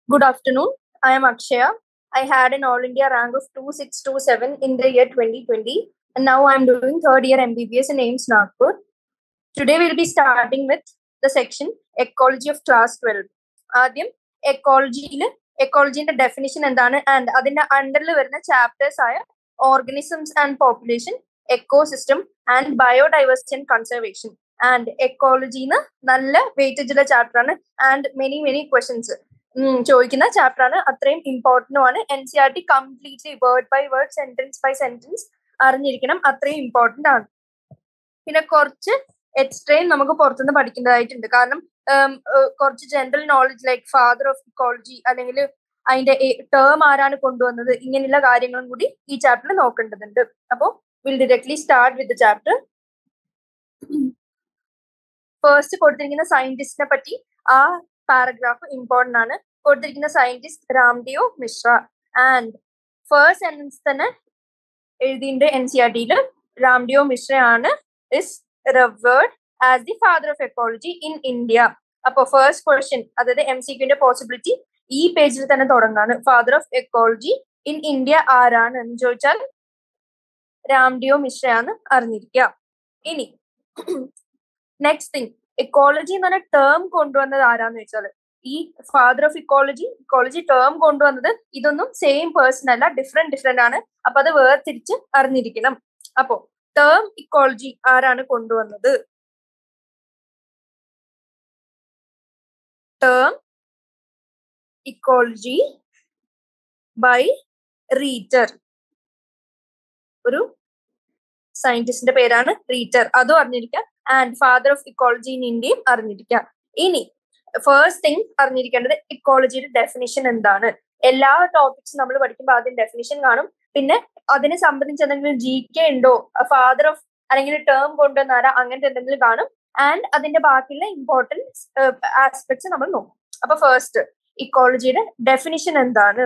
Good afternoon. I am Akshaya. I had an All India rank of 2627 in the year 2020, and now I'm doing third year MBBS in AIMS Nagpur. Today we'll be starting with the section Ecology of Class 12. ആദ്യം എക്കോളജിയിൽ എക്കോളജിന്റെ definition എന്താണ് and അതിന്റെ അണ്ടറിൽ വരുന്ന chapters ആയ organisms and population ecosystem and biodiversity and conservation and എക്കോളജിന്ന് നല്ല weightage ഉള്ള chapter ആണ് ആൻഡ് മെനി മെനി ക്വസ്റ്റൻസ് ചോദിക്കുന്ന ചാപ്റ്റർ ആണ് അത്രയും ഇമ്പോർട്ടന്റും ആണ് N C R T completely word by word sentence by sentence അറിഞ്ഞിരിക്കണം അത്രയും ഇമ്പോർട്ടന്റ് ആണ് പിന്നെ കുറച്ച് എക്സ്ട്രയും നമുക്ക് പുറത്തുനിന്ന് പഠിക്കേണ്ടതായിട്ടുണ്ട് കാരണം കുറച്ച് general knowledge like father of ecology അല്ലെങ്കിൽ അതിന്റെ ടേം ആരാണ് കൊണ്ടുവന്നത് ഇങ്ങനെയുള്ള കാര്യങ്ങളും കൂടി ഈ ചാപ്റ്ററിൽ നോക്കേണ്ടതുണ്ട് അപ്പോ will directly start with chapter first കൊടുത്തിരിക്കുന്ന സയന്റിസ്റ്റിനെ പറ്റി ആ പാരഗ്രാഫ് ഇമ്പോർട്ടന്റ് ആണ് കൊടുത്തിരിക്കുന്ന scientist Ramdev Mishra and first sentence തന്നെ എഴുതിയിട്ടുണ്ട് എൻ സി ആർ ടിയിൽ രാംദേവ് മിശ്ര ആണ് is revered as the father of ecology in India അപ്പൊ ഫസ്റ്റ് ക്വസ്റ്റ്യൻ അതായത് എം സി ക്യൂന്റെ പോസിബിലിറ്റി ഈ പേജിൽ തന്നെ തുടങ്ങാണ് father of ecology in India ആരാണ് എന്ന് ചോദിച്ചാൽ രാംഡിയോ മിശ്രയാന്ന് അറിഞ്ഞിരിക്കുക ഇനി നെക്സ്റ്റ് തിങ് ഇക്കോളജി എന്ന് പറഞ്ഞ ടേം കൊണ്ടുവന്നത് ആരാന്ന് വെച്ചാൽ ഈ father of ecology ecology term കൊണ്ടുവന്നത് ഇതൊന്നും സെയിം പേഴ്സൺ അല്ല ഡിഫറെന്റ് ഡിഫറെന്റ് ആണ് അപ്പൊ അത് വേർതിരിച്ച് അറിഞ്ഞിരിക്കണം അപ്പോ ടേം ഇക്കോളജി ആരാണ് കൊണ്ടുവന്നത് ടേം ഇക്കോളജി ബൈ റീറ്റർ ഒരു സയന്റിസ്റ്റിന്റെ പേരാണ് റീറ്റർ അതും അറിഞ്ഞിരിക്കുക and father of ecology in ഇന്ത്യയും അറിഞ്ഞിരിക്കുക ഇനി ഫസ്റ്റ് തിങ് അറിഞ്ഞിരിക്കേണ്ടത് ഇക്കോളജിയുടെ ഡെഫിനിഷൻ എന്താണ് എല്ലാ ടോപ്പിക്സും നമ്മൾ പഠിക്കുമ്പോൾ ആദ്യം ഡെഫിനിഷൻ കാണും പിന്നെ അതിനെ സംബന്ധിച്ച് എന്തെങ്കിലും ജി കെ ഉണ്ടോ ഫാദർ ഓഫ് അല്ലെങ്കിൽ ടേം കൊണ്ടുവന്നാരാ അങ്ങനത്തെ എന്തെങ്കിലും കാണും ആൻഡ് അതിന്റെ ബാക്കിയുള്ള ഇമ്പോർട്ടൻസ് ആസ്പെക്ട്സ് നമ്മൾ നോക്കും അപ്പൊ ഫസ്റ്റ് ഇക്കോളജിയുടെ ഡെഫിനിഷൻ എന്താണ്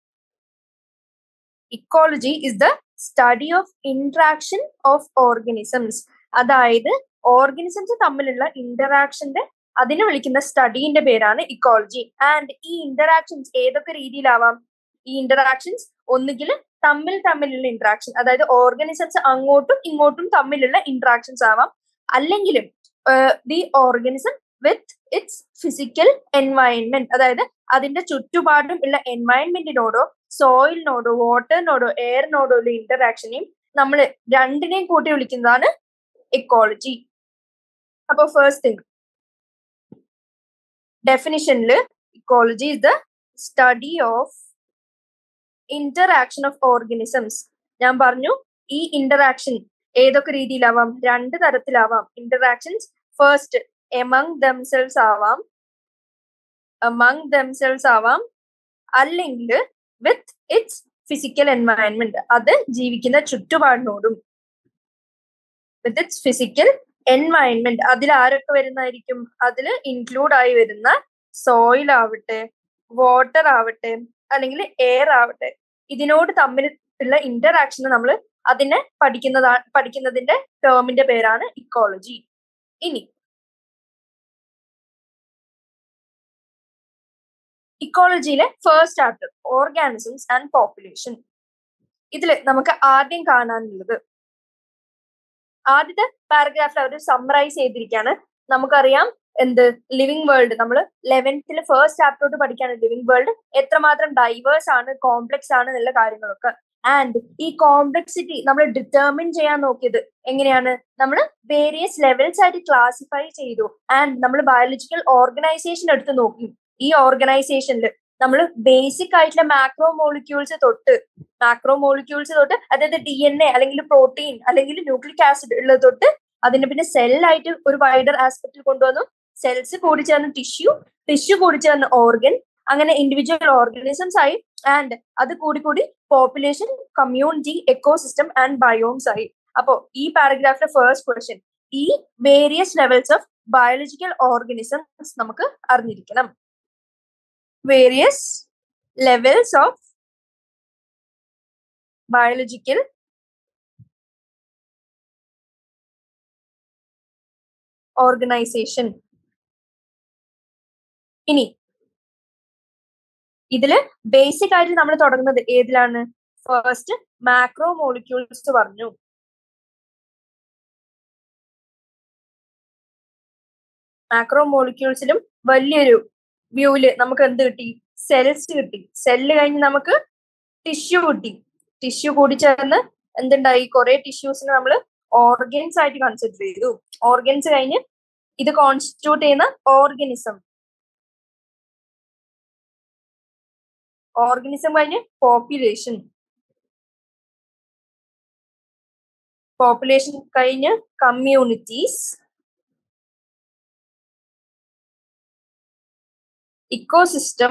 ecology is the study of interaction of organisms അതായത് ഓർഗനിസംസ് തമ്മിലുള്ള ഇന്ററാക്ഷന്റെ അതിനെ വിളിക്കുന്ന സ്റ്റഡീന്റെ പേരാണ് ഇക്കോളജി ആൻഡ് ഈ ഇന്ററാക്ഷൻസ് ഏതൊക്കെ രീതിയിലാവാം ഈ ഇന്ററാക്ഷൻസ് ഒന്നുകിൽ തമ്മിൽ തമ്മിലുള്ള ഇന്ററാക്ഷൻ അതായത് ഓർഗനിസംസ് അങ്ങോട്ടും ഇങ്ങോട്ടും തമ്മിലുള്ള ഇന്ററാക്ഷൻസ് ആവാം അല്ലെങ്കിലും the organism with its physical environment അതായത് അതിന്റെ ചുറ്റുപാടും ഉള്ള എൻവയൺമെന്റിനോടോ സോയിലിനോടോ വാട്ടറിനോടോ എയറിനോടോ ഉള്ള ഇന്ററാക്ഷനെയും നമ്മൾ രണ്ടിനെയും കൂട്ടി വിളിക്കുന്നതാണ് ഇക്കോളജി അപ്പൊ ഫസ്റ്റ് തിങ് ഡെഫിനിഷനിൽ ecology is the study of interaction of organisms ഞാൻ പറഞ്ഞു ഈ ഇന്ററാക്ഷൻ ഏതൊക്കെ രീതിയിലാവാം രണ്ട് തരത്തിലാവാം ഇന്ററാക്ഷൻസ് ഫസ്റ്റ് എമംഗ് ദംസെൽസ് ആവാം അമംഗ് ദംസെൽസ് ആവാം അല്ലെങ്കിൽ വിത്ത് ഇറ്റ്സ് ഫിസിക്കൽ എൻവയൺമെന്റ് അത് ജീവിക്കുന്ന ചുറ്റുപാടിനോടും വിത്ത് ഇറ്റ്സ് ഫിസിക്കൽ എൻവയൺമെന്റ് അതിൽ ആരൊക്കെ വരുന്നതായിരിക്കും അതിൽ ഇൻക്ലൂഡ് ആയി വരുന്ന സോയിൽ ആവട്ടെ വാട്ടർ ആവട്ടെ അല്ലെങ്കിൽ എയർ ആവട്ടെ ഇതിനോട് തമ്മിൽ ഉള്ള ഇന്ററാക്ഷൻ നമ്മൾ അതിനെ പഠിക്കുന്നതാ പഠിക്കുന്നതിന്റെ ടേമിന്റെ പേരാണ് ഇക്കോളജി ഇനി ഇക്കോളജിയിലെ first chapter organisms and population ഇതിൽ നമുക്ക് ആദ്യം കാണാനുള്ളത് ആദ്യത്തെ പാരഗ്രാഫിൽ അവർ സമ്മറൈസ് ചെയ്തിരിക്കുകയാണ് നമുക്കറിയാം എന്ത് ലിവിങ് വേൾഡ് നമ്മൾ ലെവൻത്തിൽ ഫസ്റ്റ് ചാപ്റ്ററോട്ട് പഠിക്കാണ് ലിവിങ് വേൾഡ് എത്രമാത്രം ഡൈവേഴ്സ് ആണ് കോംപ്ലക്സ് ആണ് എന്നുള്ള കാര്യങ്ങളൊക്കെ ആൻഡ് ഈ കോംപ്ലക്സിറ്റി നമ്മൾ ഡിറ്റർമിൻ ചെയ്യാൻ നോക്കിയത് എങ്ങനെയാണ് നമ്മൾ വേരിയസ് ലെവൽസ് ആയിട്ട് ക്ലാസിഫൈ ചെയ്തു ആൻഡ് നമ്മൾ ബയോളജിക്കൽ ഓർഗനൈസേഷൻ എടുത്ത് നോക്കി ഈ ഓർഗനൈസേഷനിൽ നമ്മൾ ബേസിക് ആയിട്ടുള്ള മാക്രോ മോളിക്യൂൾസ് തൊട്ട് മാക്രോ മോളിക്യൂൾസ് തൊട്ട് അതായത് ഡി എൻ എ അല്ലെങ്കിൽ പ്രോട്ടീൻ അല്ലെങ്കിൽ ന്യൂക്ലിക് ആസിഡ് ഉള്ളത് തൊട്ട് അതിന് പിന്നെ സെല്ലായിട്ട് ഒരു വൈഡർ ആസ്പെക്റ്റിൽ കൊണ്ടുവന്നു സെൽസ് കൂടി ചേർന്ന് ടിഷ്യൂ ടിഷ്യൂ കൂടി ചേർന്ന് ഓർഗൻ അങ്ങനെ ഇൻഡിവിജ്വൽ ഓർഗനിസംസ് ആയി ആൻഡ് അത് കൂടി കൂടി population community ecosystem and biomes ആയി അപ്പോ ഈ പാരഗ്രാഫിലെ ഫസ്റ്റ് ക്വസ്റ്റ്യൻ ഈ various levels of biological organisms നമുക്ക് അറിഞ്ഞിരിക്കണം various levels of biological organisation ഇനി ഇതില് ബേസിക് ആയിട്ട് നമ്മൾ തുടങ്ങുന്നത് ഏതിലാണ് ഫസ്റ്റ് മാക്രോ മോളിക്യൂൾസ് പറഞ്ഞു മാക്രോ മോളിക്യൂൾസിലും വലിയൊരു വ്യൂവില് നമുക്ക് എന്ത് കിട്ടി സെൽസ് കിട്ടി സെല്ല് കഴിഞ്ഞ് നമുക്ക് ടിഷ്യൂ കിട്ടി ടിഷ്യൂ കൂടി ചേർന്ന് എന്തുണ്ടായി കുറെ ടിഷ്യൂസിനെ നമ്മൾ ഓർഗൻസ് ആയിട്ട് കൺസിഡർ ചെയ്തു ഓർഗൻസ് കഴിഞ്ഞ് ഇത് കോൺസ്റ്റിറ്റ്യൂട്ട് ചെയ്യുന്ന ഓർഗനിസം ഓർഗനിസം കഴിഞ്ഞ് പോപ്പുലേഷൻ പോപ്പുലേഷൻ കഴിഞ്ഞ് കമ്മ്യൂണിറ്റീസ് ഇക്കോസിസ്റ്റം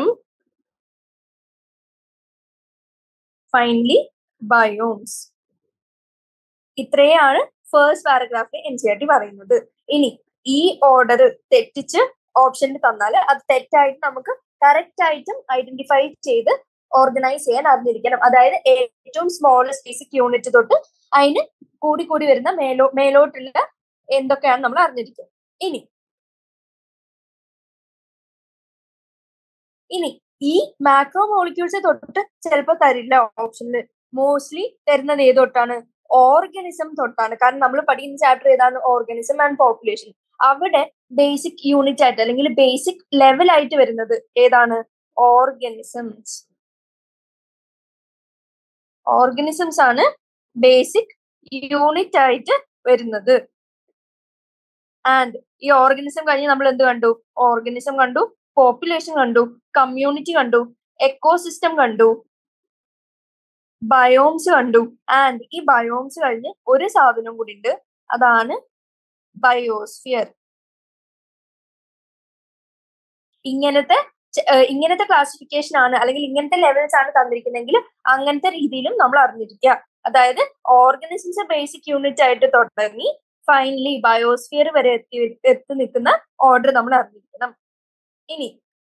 ഫൈനലി ബയോംസ് ഇത്രയാണ് ഫേസ്റ്റ് പാരഗ്രാഫിൽ എൻ സി ആർ ടി പറയുന്നത് ഇനി ഈ ഓർഡർ തെറ്റിച്ച് ഓപ്ഷനിൽ തന്നാൽ അത് തെറ്റായിട്ട് നമുക്ക് കറക്റ്റ് ആയിട്ടും ഐഡന്റിഫൈ ചെയ്ത് ഓർഗനൈസ് ചെയ്യാൻ അറിഞ്ഞിരിക്കണം അതായത് ഏറ്റവും സ്മോളസ്റ്റ് ബേസിക് യൂണിറ്റ് തൊട്ട് അതിന് കൂടി കൂടി വരുന്ന മേലോ മേലോട്ടുള്ള എന്തൊക്കെയാണ് നമ്മൾ അറിഞ്ഞിരിക്കുന്നത് ഇനി ഇനി ഈ മാക്രോ മോളിക്യൂൾസ് തൊട്ട് ചിലപ്പോൾ തരില്ല ഓപ്ഷനിൽ മോസ്റ്റ്ലി തരുന്നത് ഏത് തൊട്ടാണ് ഓർഗനിസം തൊട്ടാണ് കാരണം നമ്മൾ പഠിക്കുന്ന ചാപ്റ്റർ ഏതാണ് ഓർഗനിസം ആൻഡ് പോപ്പുലേഷൻ അവിടെ ബേസിക് യൂണിറ്റ് ആയിട്ട് അല്ലെങ്കിൽ ബേസിക് ലെവൽ ആയിട്ട് വരുന്നത് ഏതാണ് ഓർഗനിസംസ് ഓർഗനിസംസ് ആണ് ബേസിക് യൂണിറ്റ് ആയിട്ട് വരുന്നത് ആൻഡ് ഈ ഓർഗനിസം കഴിഞ്ഞ് നമ്മൾ എന്ത് കണ്ടു ഓർഗനിസം കണ്ടു പോപ്പുലേഷൻ കണ്ടു കമ്മ്യൂണിറ്റി കണ്ടു എക്കോസിസ്റ്റം കണ്ടു ബയോംസ് കണ്ടു ആൻഡ് ഈ ബയോംസ് കഴിഞ്ഞ് ഒരു സാധനം കൂടി ഉണ്ട് അതാണ് ബയോസ്ഫിയർ ഇങ്ങനത്തെ ഇങ്ങനത്തെ ക്ലാസിഫിക്കേഷൻ ആണ് അല്ലെങ്കിൽ ഇങ്ങനത്തെ ലെവൽസ് ആണ് തന്നിരിക്കുന്നതെങ്കിൽ അങ്ങനത്തെ രീതിയിലും നമ്മൾ അറിഞ്ഞിരിക്കുക അതായത് ഓർഗനിസംസ് ബേസിക് യൂണിറ്റ് ആയിട്ട് തുടങ്ങി ഫൈനലി ബയോസ്ഫിയർ വരെ എത്തി എത്തി നിൽക്കുന്ന ഓർഡർ നമ്മൾ അറിഞ്ഞിരിക്കണം ഇനി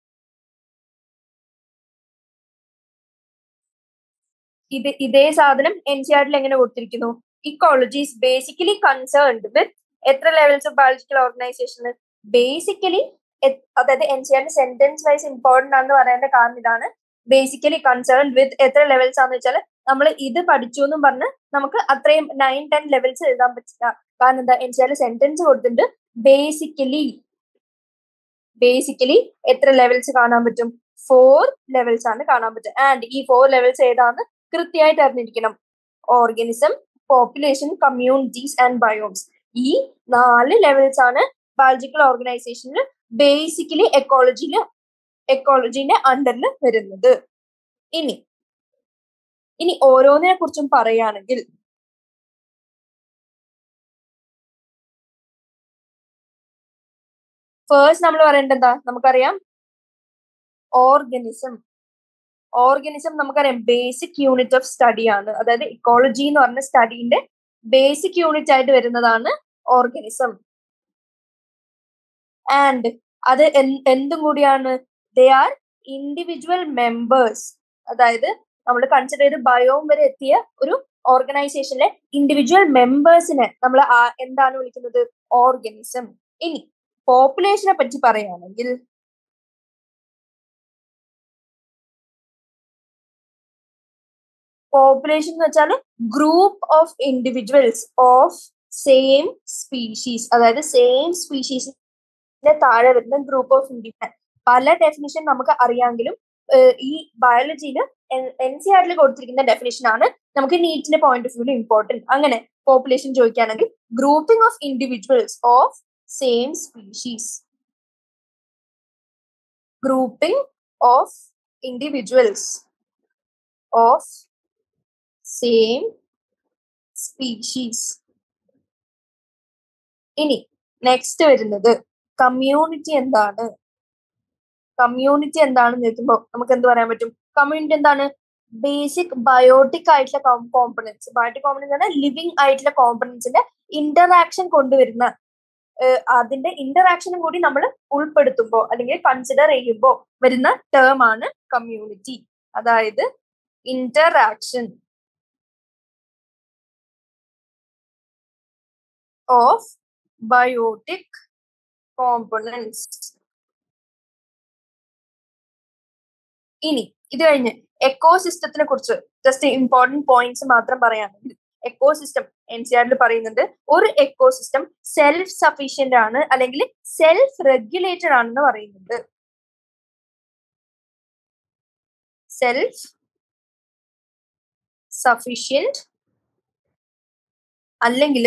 ഇത് ഇതേ സാധനം എൻ സി ആറിൽ എങ്ങനെ കൊടുത്തിരിക്കുന്നു ecology is basically concerned with എത്ര levels of biological organisation basically അതായത് എൻ സി ആറിന്റെ സെന്റൻസ് വൈസ് ഇമ്പോർട്ടന്റ് ആണെന്ന് പറയേണ്ട കാരണം ഇതാണ് ബേസിക്കലി കൺസേൺ വിത്ത് എത്ര ലെവൽസ് ആണെന്ന് വെച്ചാൽ നമ്മൾ ഇത് പഠിച്ചു എന്നും പറഞ്ഞ് നമുക്ക് അത്രയും നയൻ ടെൻ ലെവൽസ് എഴുതാൻ പറ്റില്ല കാരണം എന്താ എൻ സി ആറിൽ സെന്റൻസ് കൊടുത്തിട്ടുണ്ട് ബേസിക്കലി ബേസിക്കലി എത്ര ലെവൽസ് കാണാൻ പറ്റും ഫോർ ലെവൽസ് ആണ് കാണാൻ പറ്റും ആൻഡ് ഈ ഫോർ ലെവൽസ് ഏതാന്ന് കൃത്യമായിട്ട് അറിഞ്ഞിരിക്കണം organism population communities and biomes ഈ നാല് ലെവൽസ് ആണ് ബയോളജിക്കൽ ഓർഗനൈസേഷനിൽ ബേസിക്കലി എക്കോളജിയിൽ എക്കോളജിന്റെ അണ്ടറിൽ വരുന്നത് ഇനി ഇനി ഓരോന്നിനെ കുറിച്ചും പറയുകയാണെങ്കിൽ ഫേസ്റ്റ് നമ്മൾ പറയേണ്ടത് എന്താ നമുക്കറിയാം ഓർഗനിസം ഓർഗനിസം നമുക്കറിയാം ബേസിക് യൂണിറ്റ് ഓഫ് സ്റ്റഡി ആണ് അതായത് ഇക്കോളജി എന്ന് പറഞ്ഞ സ്റ്റഡീന്റെ ബേസിക് യൂണിറ്റ് ആയിട്ട് വരുന്നതാണ് ഓർഗനിസം ആൻഡ് അത് എന്തും കൂടിയാണ് ദേ ആർ ഇൻഡിവിജ്വൽ മെമ്പേഴ്സ് അതായത് നമ്മൾ കൺസിഡർ ചെയ്ത് ബയോം വരെ എത്തിയ ഒരു ഓർഗനൈസേഷനിലെ ഇൻഡിവിജ്വൽ മെമ്പേഴ്സിനെ നമ്മൾ എന്താണ് വിളിക്കുന്നത് ഓർഗനിസം ഇനി പോപ്പുലേഷനെ പറ്റി പറയുകയാണെങ്കിൽ പോപ്പുലേഷൻ എന്ന് വെച്ചാൽ group of individuals of same species അതായത് സെയിം സ്പീഷീസിന്റെ താഴെ വരുന്ന ഗ്രൂപ്പ് ഓഫ് ഇൻഡിവിജ്വൽ പല ഡെഫിനിഷൻ നമുക്ക് അറിയാമെങ്കിലും ഈ ബയോളജിയിൽ എൻ സി ആറിൽ കൊടുത്തിരിക്കുന്ന ഡെഫിനിഷൻ ആണ് നമുക്ക് നീറ്റിന്റെ പോയിന്റ് ഓഫ് വ്യൂ ഇമ്പോർട്ടൻറ്റ് അങ്ങനെ പോപ്പുലേഷൻ ചോദിക്കുകയാണെങ്കിൽ grouping of individuals of same species grouping of individuals of same species ഇനി നെക്സ്റ്റ് വരുന്നത് കമ്മ്യൂണിറ്റി എന്താണ് കമ്മ്യൂണിറ്റി എന്താണെന്ന് ചോദിക്കുമ്പോൾ നമുക്ക് എന്ത് പറയാൻ പറ്റും കമ്മ്യൂണിറ്റി എന്താണ് ബേസിക് ബയോട്ടിക് ആയിട്ടുള്ള കോമ്പണൻസ് ബയോട്ടിക് കോമ്പണൻസ് ആണ് ലിവിങ് ആയിട്ടുള്ള കോമ്പണൻസിന്റെ ഇന്ററാക്ഷൻ കൊണ്ടുവരുന്ന അതിന്റെ ഇന്ററാക്ഷനും കൂടി നമ്മൾ ഉൾപ്പെടുത്തുമ്പോൾ അല്ലെങ്കിൽ കൺസിഡർ ചെയ്യുമ്പോൾ വരുന്ന ടേം ആണ് കമ്മ്യൂണിറ്റി അതായത് ഇന്ററാക്ഷൻ ഓഫ് ബയോട്ടിക് കോമ്പണൻസ് ഇനി ഇത് കഴിഞ്ഞ് എക്കോസിസ്റ്റത്തിനെ കുറിച്ച് ജസ്റ്റ് ഇമ്പോർട്ടന്റ് പോയിന്റ്സ് മാത്രം പറയാണെങ്കിൽ എക്കോസിസ്റ്റം എൻ സി ആറിൽ പറയുന്നുണ്ട് ഒരു എക്കോസിസ്റ്റം സെൽഫ് സഫീഷ്യന്റ് ആണ് അല്ലെങ്കിൽ സെൽഫ് റെഗുലേറ്റഡ് ആണെന്ന് പറയുന്നുണ്ട് സെൽഫ് സഫീഷ്യന്റ് അല്ലെങ്കിൽ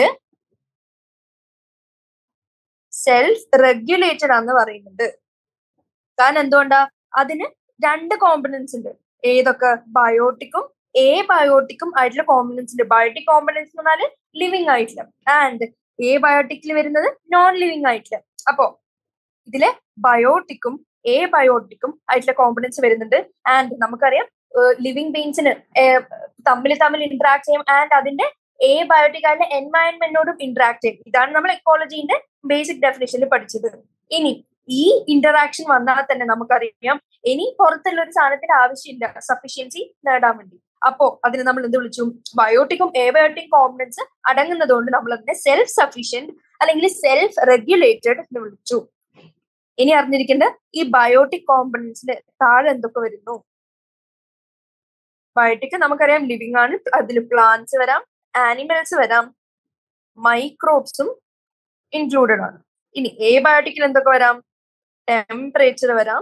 സെൽഫ് റെഗുലേറ്റഡ് ആണെന്ന് പറയുന്നുണ്ട് കാരണം എന്തുകൊണ്ടാ അതിന് രണ്ട് കോമ്പണൻസ് ഉണ്ട് ഏതൊക്കെ ബയോട്ടിക്കും എ ബയോട്ടിക്കും ആയിട്ടുള്ള കോമ്പണൻസ് ഉണ്ട് ബയോട്ടിക് കോമ്പണൻസ് എന്ന് പറഞ്ഞാല് ലിവിങ് ആയിട്ടുള്ള ആൻഡ് എ ബയോട്ടിക്കിൽ വരുന്നത് നോൺ ലിവിങ് ആയിട്ടുള്ള അപ്പോ ഇതില് ബയോട്ടിക്കും എ ബയോട്ടിക്കും ആയിട്ടുള്ള കോമ്പണൻസ് വരുന്നുണ്ട് ആൻഡ് നമുക്കറിയാം ലിവിങ് ബീൻസിന് തമ്മിൽ തമ്മിൽ ഇന്ററാക്ട് ചെയ്യും ആൻഡ് അതിന്റെ എ ബയോട്ടിക് ആയിട്ടുള്ള എൻവയൺമെന്റിനോടും ഇന്ററാക്ട് ചെയ്യും ഇതാണ് നമ്മൾ എക്കോളജീന്റെ ബേസിക് ഡെഫിനേഷനിൽ പഠിച്ചത് ഇനി ഈ ഇന്ററാക്ഷൻ വന്നാൽ തന്നെ നമുക്കറിയാം ഇനി പുറത്തുള്ള ഒരു സാധനത്തിന്റെ ആവശ്യമില്ല സഫീഷ്യൻസി നേടാൻ വേണ്ടി അപ്പോ അതിന് നമ്മൾ എന്ത് വിളിച്ചു ബയോട്ടിക്കും എബയോട്ടിക് കോമ്പണൻസ് അടങ്ങുന്നത് കൊണ്ട് നമ്മൾ അതിനെ സെൽഫ് സഫീഷ്യന്റ് അല്ലെങ്കിൽ സെൽഫ് റെഗുലേറ്റഡ് എന്ന് വിളിച്ചു ഇനി അറിഞ്ഞിരിക്കേണ്ട ഈ ബയോട്ടിക് കോമ്പണൻസിന്റെ താഴെ എന്തൊക്കെ വരുന്നു ബയോട്ടിക് നമുക്കറിയാം ലിവിങ് ആണ് അതിൽ പ്ലാന്റ്സ് വരാം ആനിമൽസ് വരാം മൈക്രോബ്സും ഇൻക്ലൂഡഡ് ആണ് ഇനി എ ബയോട്ടിക്കിൽ എന്തൊക്കെ വരാം ടെമ്പറേച്ചർ വരാം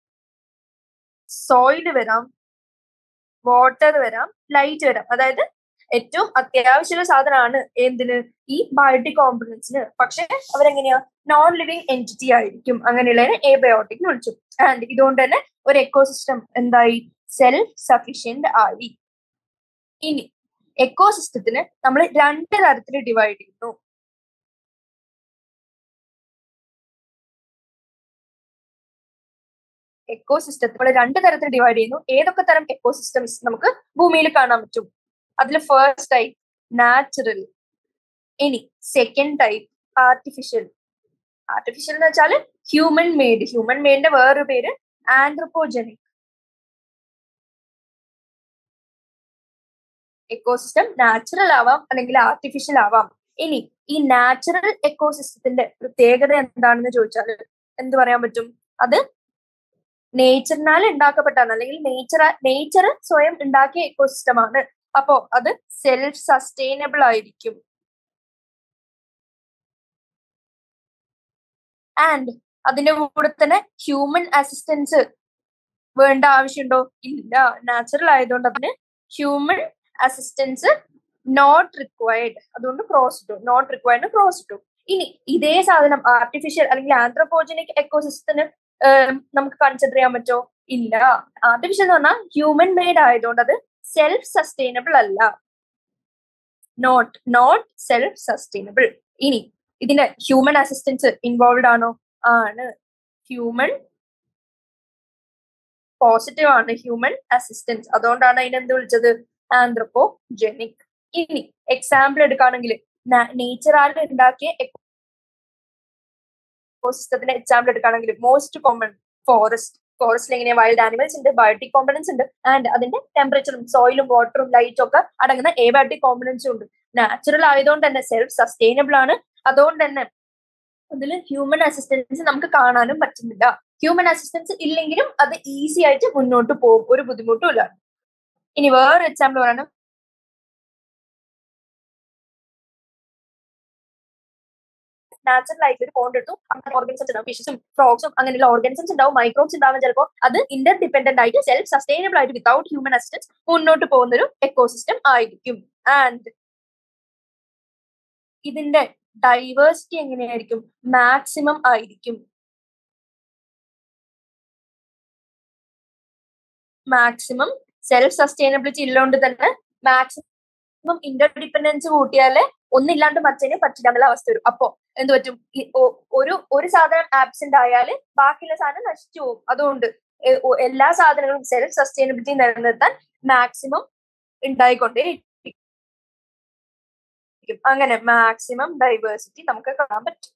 സോയില് വരാം വാട്ടർ വരാം ലൈറ്റ് വരാം അതായത് ഏറ്റവും അത്യാവശ്യമുള്ള സാധനമാണ് എന്തിന് ഈ ബയോട്ടിക് കോമ്പണൻസിന് പക്ഷെ അവരെങ്ങനെയാ നോൺ ലിവിങ് എൻറ്റിറ്റി ആയിരിക്കും അങ്ങനെയുള്ളതിനെ എബയോട്ടിക് എന്ന് വിളിച്ചു ആൻഡ് ഇതുകൊണ്ട് തന്നെ ഒരു എക്കോസിസ്റ്റം എന്തായി സെൽഫ് സഫീഷ്യന്റ് ആയി ഇനി എക്കോസിസ്റ്റത്തിന് നമ്മൾ രണ്ട് തരത്തിൽ ഡിവൈഡ് ചെയ്യുന്നു എക്കോസിസ്റ്റത്തെ നമ്മൾ രണ്ട് തരത്തിൽ ഡിവൈഡ് ചെയ്യുന്നു ഏതൊക്കെ തരം എക്കോസിസ്റ്റംസ് നമുക്ക് ഭൂമിയിൽ കാണാൻ പറ്റും അതിൽ ഫസ്റ്റ് ടൈപ്പ് നാച്ചുറൽ ഇനി സെക്കൻഡ് ടൈപ്പ് ആർട്ടിഫിഷ്യൽ ആർട്ടിഫിഷ്യൽ എന്ന് വെച്ചാൽ ഹ്യൂമൻ മെയ്ഡ് ഹ്യൂമൻ മെയ്ഡിന്റെ വേറൊരു പേര് ആന്ത്രോപോജനിക് എക്കോസിസ്റ്റം നാച്ചുറൽ ആവാം അല്ലെങ്കിൽ ആർട്ടിഫിഷ്യൽ ആവാം ഇനി ഈ നാച്ചുറൽ എക്കോസിസ്റ്റത്തിന്റെ പ്രത്യേകത എന്താണെന്ന് ചോദിച്ചാൽ എന്ത് പറയാൻ പറ്റും അത് നേച്ചറിനാൽ ഉണ്ടാക്കപ്പെട്ടാണ് അല്ലെങ്കിൽ നേച്ചർ നേച്ചർ സ്വയം ഉണ്ടാക്കിയ എക്കോസിസ്റ്റം ആണ് അപ്പോ അത് സെൽഫ് സസ്റ്റൈനബിൾ ആയിരിക്കും ആൻഡ് അതിന്റെ കൂടെ തന്നെ ഹ്യൂമൻ അസിസ്റ്റൻസ് വേണ്ട ആവശ്യമുണ്ടോ ഇല്ല നാച്ചുറൽ ആയതുകൊണ്ട് അതിന് ഹ്യൂമൻ അസിസ്റ്റൻസ് നോട്ട് റിക്വയർഡ് അതുകൊണ്ട് ക്രോസ് ഇട്ടു നോട്ട് റിക്വയർഡ് ക്രോസ് ഇട്ടു ഇനി ഇതേ സാധനം ആർട്ടിഫിഷ്യൽ അല്ലെങ്കിൽ ആന്ത്രോപോജനിക് എക്കോസിസ്റ്റത്തിന് നമുക്ക് കൺസിഡർ ചെയ്യാൻ പറ്റോ ഇല്ല ആർട്ടിഫിഷ്യൽ എന്ന് പറഞ്ഞാൽ ഹ്യൂമൻ മെയ്ഡ് ആയതുകൊണ്ട് അത് സെൽഫ് സസ്റ്റൈനബിൾ അല്ല നോട്ട് നോട്ട് സെൽഫ് സസ്റ്റൈനബിൾ ഇനി ഇതിന് ഹ്യൂമൻ അസിസ്റ്റൻസ് ഇൻവോൾവ് ആണോ ആണ് ഹ്യൂമൻ പോസിറ്റീവ് ആണ് ഹ്യൂമൻ അസിസ്റ്റൻസ് അതുകൊണ്ടാണ് അതിനെന്ത് വിളിച്ചത് ആന്ത്രപ്പോജനിക് ഇനി എക്സാമ്പിൾ എടുക്കുകയാണെങ്കിൽ നേച്ചറാൽ ഉണ്ടാക്കിയ എക്കോസിസ്റ്റത്തിന്റെ എക്സാമ്പിൾ എടുക്കുകയാണെങ്കിൽ മോസ്റ്റ് കോമൺ ഫോറസ്റ്റ് ഫോറസ്റ്റിൽ എങ്ങനെ വൈൽഡ് ആനിമൽസ് ഉണ്ട് ബയോട്ടിക് കോമ്പണൻസ് ഉണ്ട് ആൻഡ് അതിന്റെ ടെമ്പറേച്ചറും സോയിലും വാട്ടറും ലൈറ്റും ഒക്കെ അടങ്ങുന്ന എബയോട്ടിക് കോമ്പണൻസും ഉണ്ട് നാച്ചുറൽ ആയതുകൊണ്ട് തന്നെ സെൽഫ് സസ്റ്റൈനബിൾ ആണ് അതുകൊണ്ട് തന്നെ അതിൽ ഹ്യൂമൻ അസിസ്റ്റൻസ് നമുക്ക് കാണാനും പറ്റുന്നില്ല ഹ്യൂമൻ അസിസ്റ്റൻസ് ഇല്ലെങ്കിലും അത് ഈസി ആയിട്ട് മുന്നോട്ട് പോകും ഒരു ബുദ്ധിമുട്ടും ഇല്ല ഇനി വേറൊരു എക്സാമ്പിൾ പറയണം നാച്ചുറൽ ആയിട്ട് ഒരു പോണ്ട് എടുത്തു അങ്ങനെ ഓർഗൻസംസ് ഉണ്ടാവും ഫിഷസും ഫ്രോക്സും അങ്ങനെയുള്ള ഓർഗൻസംസ് ഉണ്ടാവും മൈക്രോബ്സ് ഉണ്ടാവും ചിലപ്പോൾ അത് ഇന്റർ ഡിപെൻഡന്റ് ആയിട്ട് സെൽഫ് സസ്റ്റൈനബിൾ ആയിട്ട് വിത്തൗട്ട് ഹ്യൂമൻ അസിസ്റ്റൻസ് മുന്നോട്ട് പോകുന്ന ഒരു എക്കോസിസ്റ്റം ആയിരിക്കും ആൻഡ് ഇതിന്റെ ഡൈവേഴ്സിറ്റി എങ്ങനെയായിരിക്കും മാക്സിമം ആയിരിക്കും മാക്സിമം സെൽഫ് സസ്റ്റൈനബിലിറ്റി ഉള്ളതുകൊണ്ട് തന്നെ മാക്സിമം ഇന്റർ ഡിപെൻഡൻസ് കൂട്ടിയാലേ ഒന്നില്ലാണ്ട് മറ്റേനെ പറ്റില്ല എന്നുള്ള അവസ്ഥ വരും അപ്പോ എന്ത് പറ്റും ഒരു ഒരു സാധനം ആബ്സെന്റ് ആയാല് ബാക്കിയുള്ള സാധനം നശിച്ചു പോകും അതുകൊണ്ട് എല്ലാ സാധനങ്ങളും സെൽഫ് സസ്റ്റൈനബിലിറ്റി നിലനിർത്താൻ മാക്സിമം ഉണ്ടായിക്കൊണ്ടേ അങ്ങനെ മാക്സിമം ഡൈവേഴ്സിറ്റി നമുക്ക് കാണാൻ പറ്റും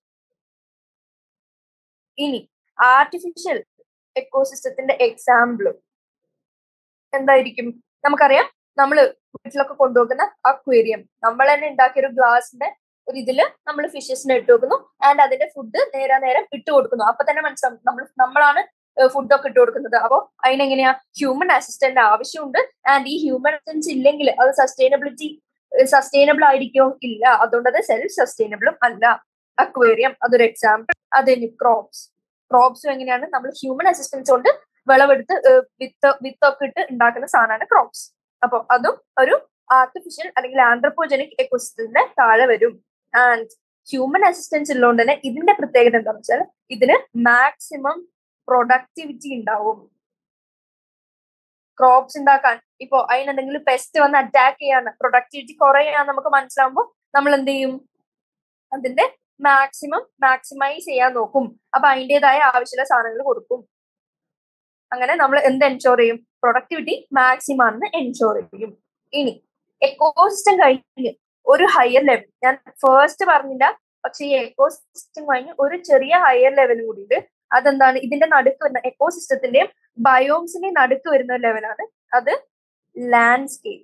ഇനി ആർട്ടിഫിഷ്യൽ എക്കോസിസ്റ്റത്തിന്റെ എക്സാമ്പിളും എന്തായിരിക്കും നമുക്കറിയാം നമ്മൾ വീട്ടിലൊക്കെ കൊണ്ടുപോകുന്ന അക്വേറിയം നമ്മൾ തന്നെ ഉണ്ടാക്കിയ ഒരു ഗ്ലാസിന്റെ ഒരു ഇതില് നമ്മൾ ഫിഷസിനെ ഇട്ട് വെക്കുന്നു ആൻഡ് അതിന്റെ ഫുഡ് നേരെ നേരം ഇട്ട് കൊടുക്കുന്നു അപ്പൊ തന്നെ മനസ്സിലാവും നമ്മൾ നമ്മളാണ് ഫുഡൊക്കെ ഇട്ട് കൊടുക്കുന്നത് അപ്പോൾ അതിനെങ്ങനെയാ ഹ്യൂമൻ അസിസ്റ്റന്റ് ആവശ്യമുണ്ട് ആൻഡ് ഈ ഹ്യൂമൻ അസിസ്റ്റൻസ് ഇല്ലെങ്കിൽ അത് സസ്റ്റൈനബിലിറ്റി സസ്റ്റൈനബിൾ ആയിരിക്കോ ഇല്ല അതുകൊണ്ട് അത് സെൽഫ് സസ്റ്റൈനബിളും അല്ല അക്വേറിയം അതൊരു എക്സാമ്പിൾ അത് ക്രോപ്സ് ക്രോപ്സും എങ്ങനെയാണ് നമ്മൾ ഹ്യൂമൻ അസിസ്റ്റൻസ് കൊണ്ട് വിളവെടുത്ത് വിത്ത് വിത്തൊക്കെ ഇട്ട് ഉണ്ടാക്കുന്ന സാധനമാണ് ക്രോപ്സ് അപ്പോൾ അതും ഒരു ആർട്ടിഫിഷ്യൽ അല്ലെങ്കിൽ ആന്ത്രപ്പോജനിക് എക്കോസിസ്റ്റത്തിന്റെ താഴെ വരും ആൻഡ് ഹ്യൂമൻ അസിസ്റ്റൻസ് ഉള്ളതുകൊണ്ട് തന്നെ ഇതിന്റെ പ്രത്യേകത എന്താണെന്ന് വെച്ചാൽ ഇതിന് മാക്സിമം പ്രൊഡക്ടിവിറ്റി ഉണ്ടാവും ക്രോപ്സ് ഉണ്ടാക്കാൻ ഇപ്പോ അതിനെന്തെങ്കിലും പെസ്റ്റ് വന്ന് അറ്റാക്ക് ചെയ്യാൻ പ്രൊഡക്ടിവിറ്റി കുറയാൻ നമുക്ക് മനസ്സിലാവുമ്പോൾ നമ്മൾ എന്ത് ചെയ്യും അതിന്റെ മാക്സിമം മാക്സിമൈസ് ചെയ്യാൻ നോക്കും അപ്പൊ അതിൻ്റെതായ ആവശ്യമുള്ള സാധനങ്ങൾ കൊടുക്കും അങ്ങനെ നമ്മൾ എന്ത് എൻഷോർ ചെയ്യും പ്രൊഡക്ടിവിറ്റി മാക്സിമം ആണെന്ന് എൻഷോർ ചെയ്യും ഇനി എക്കോസിസ്റ്റം കഴിഞ്ഞ് ഒരു ഹയർ ലെവൽ ഞാൻ ഫസ്റ്റ് പറഞ്ഞില്ല പക്ഷെ ഈ എക്കോസിസ്റ്റം കഴിഞ്ഞ് ഒരു ചെറിയ ഹയർ ലെവൽ കൂടിയിട്ട് അതെന്താണ് ഇതിന്റെ നടുക്ക് വരുന്ന എക്കോസിസ്റ്റത്തിന്റെയും ബയോംസിന്റെയും നടുക്ക് വരുന്ന ലെവലാണ് അത് ലാൻഡ്സ്കേപ്പ്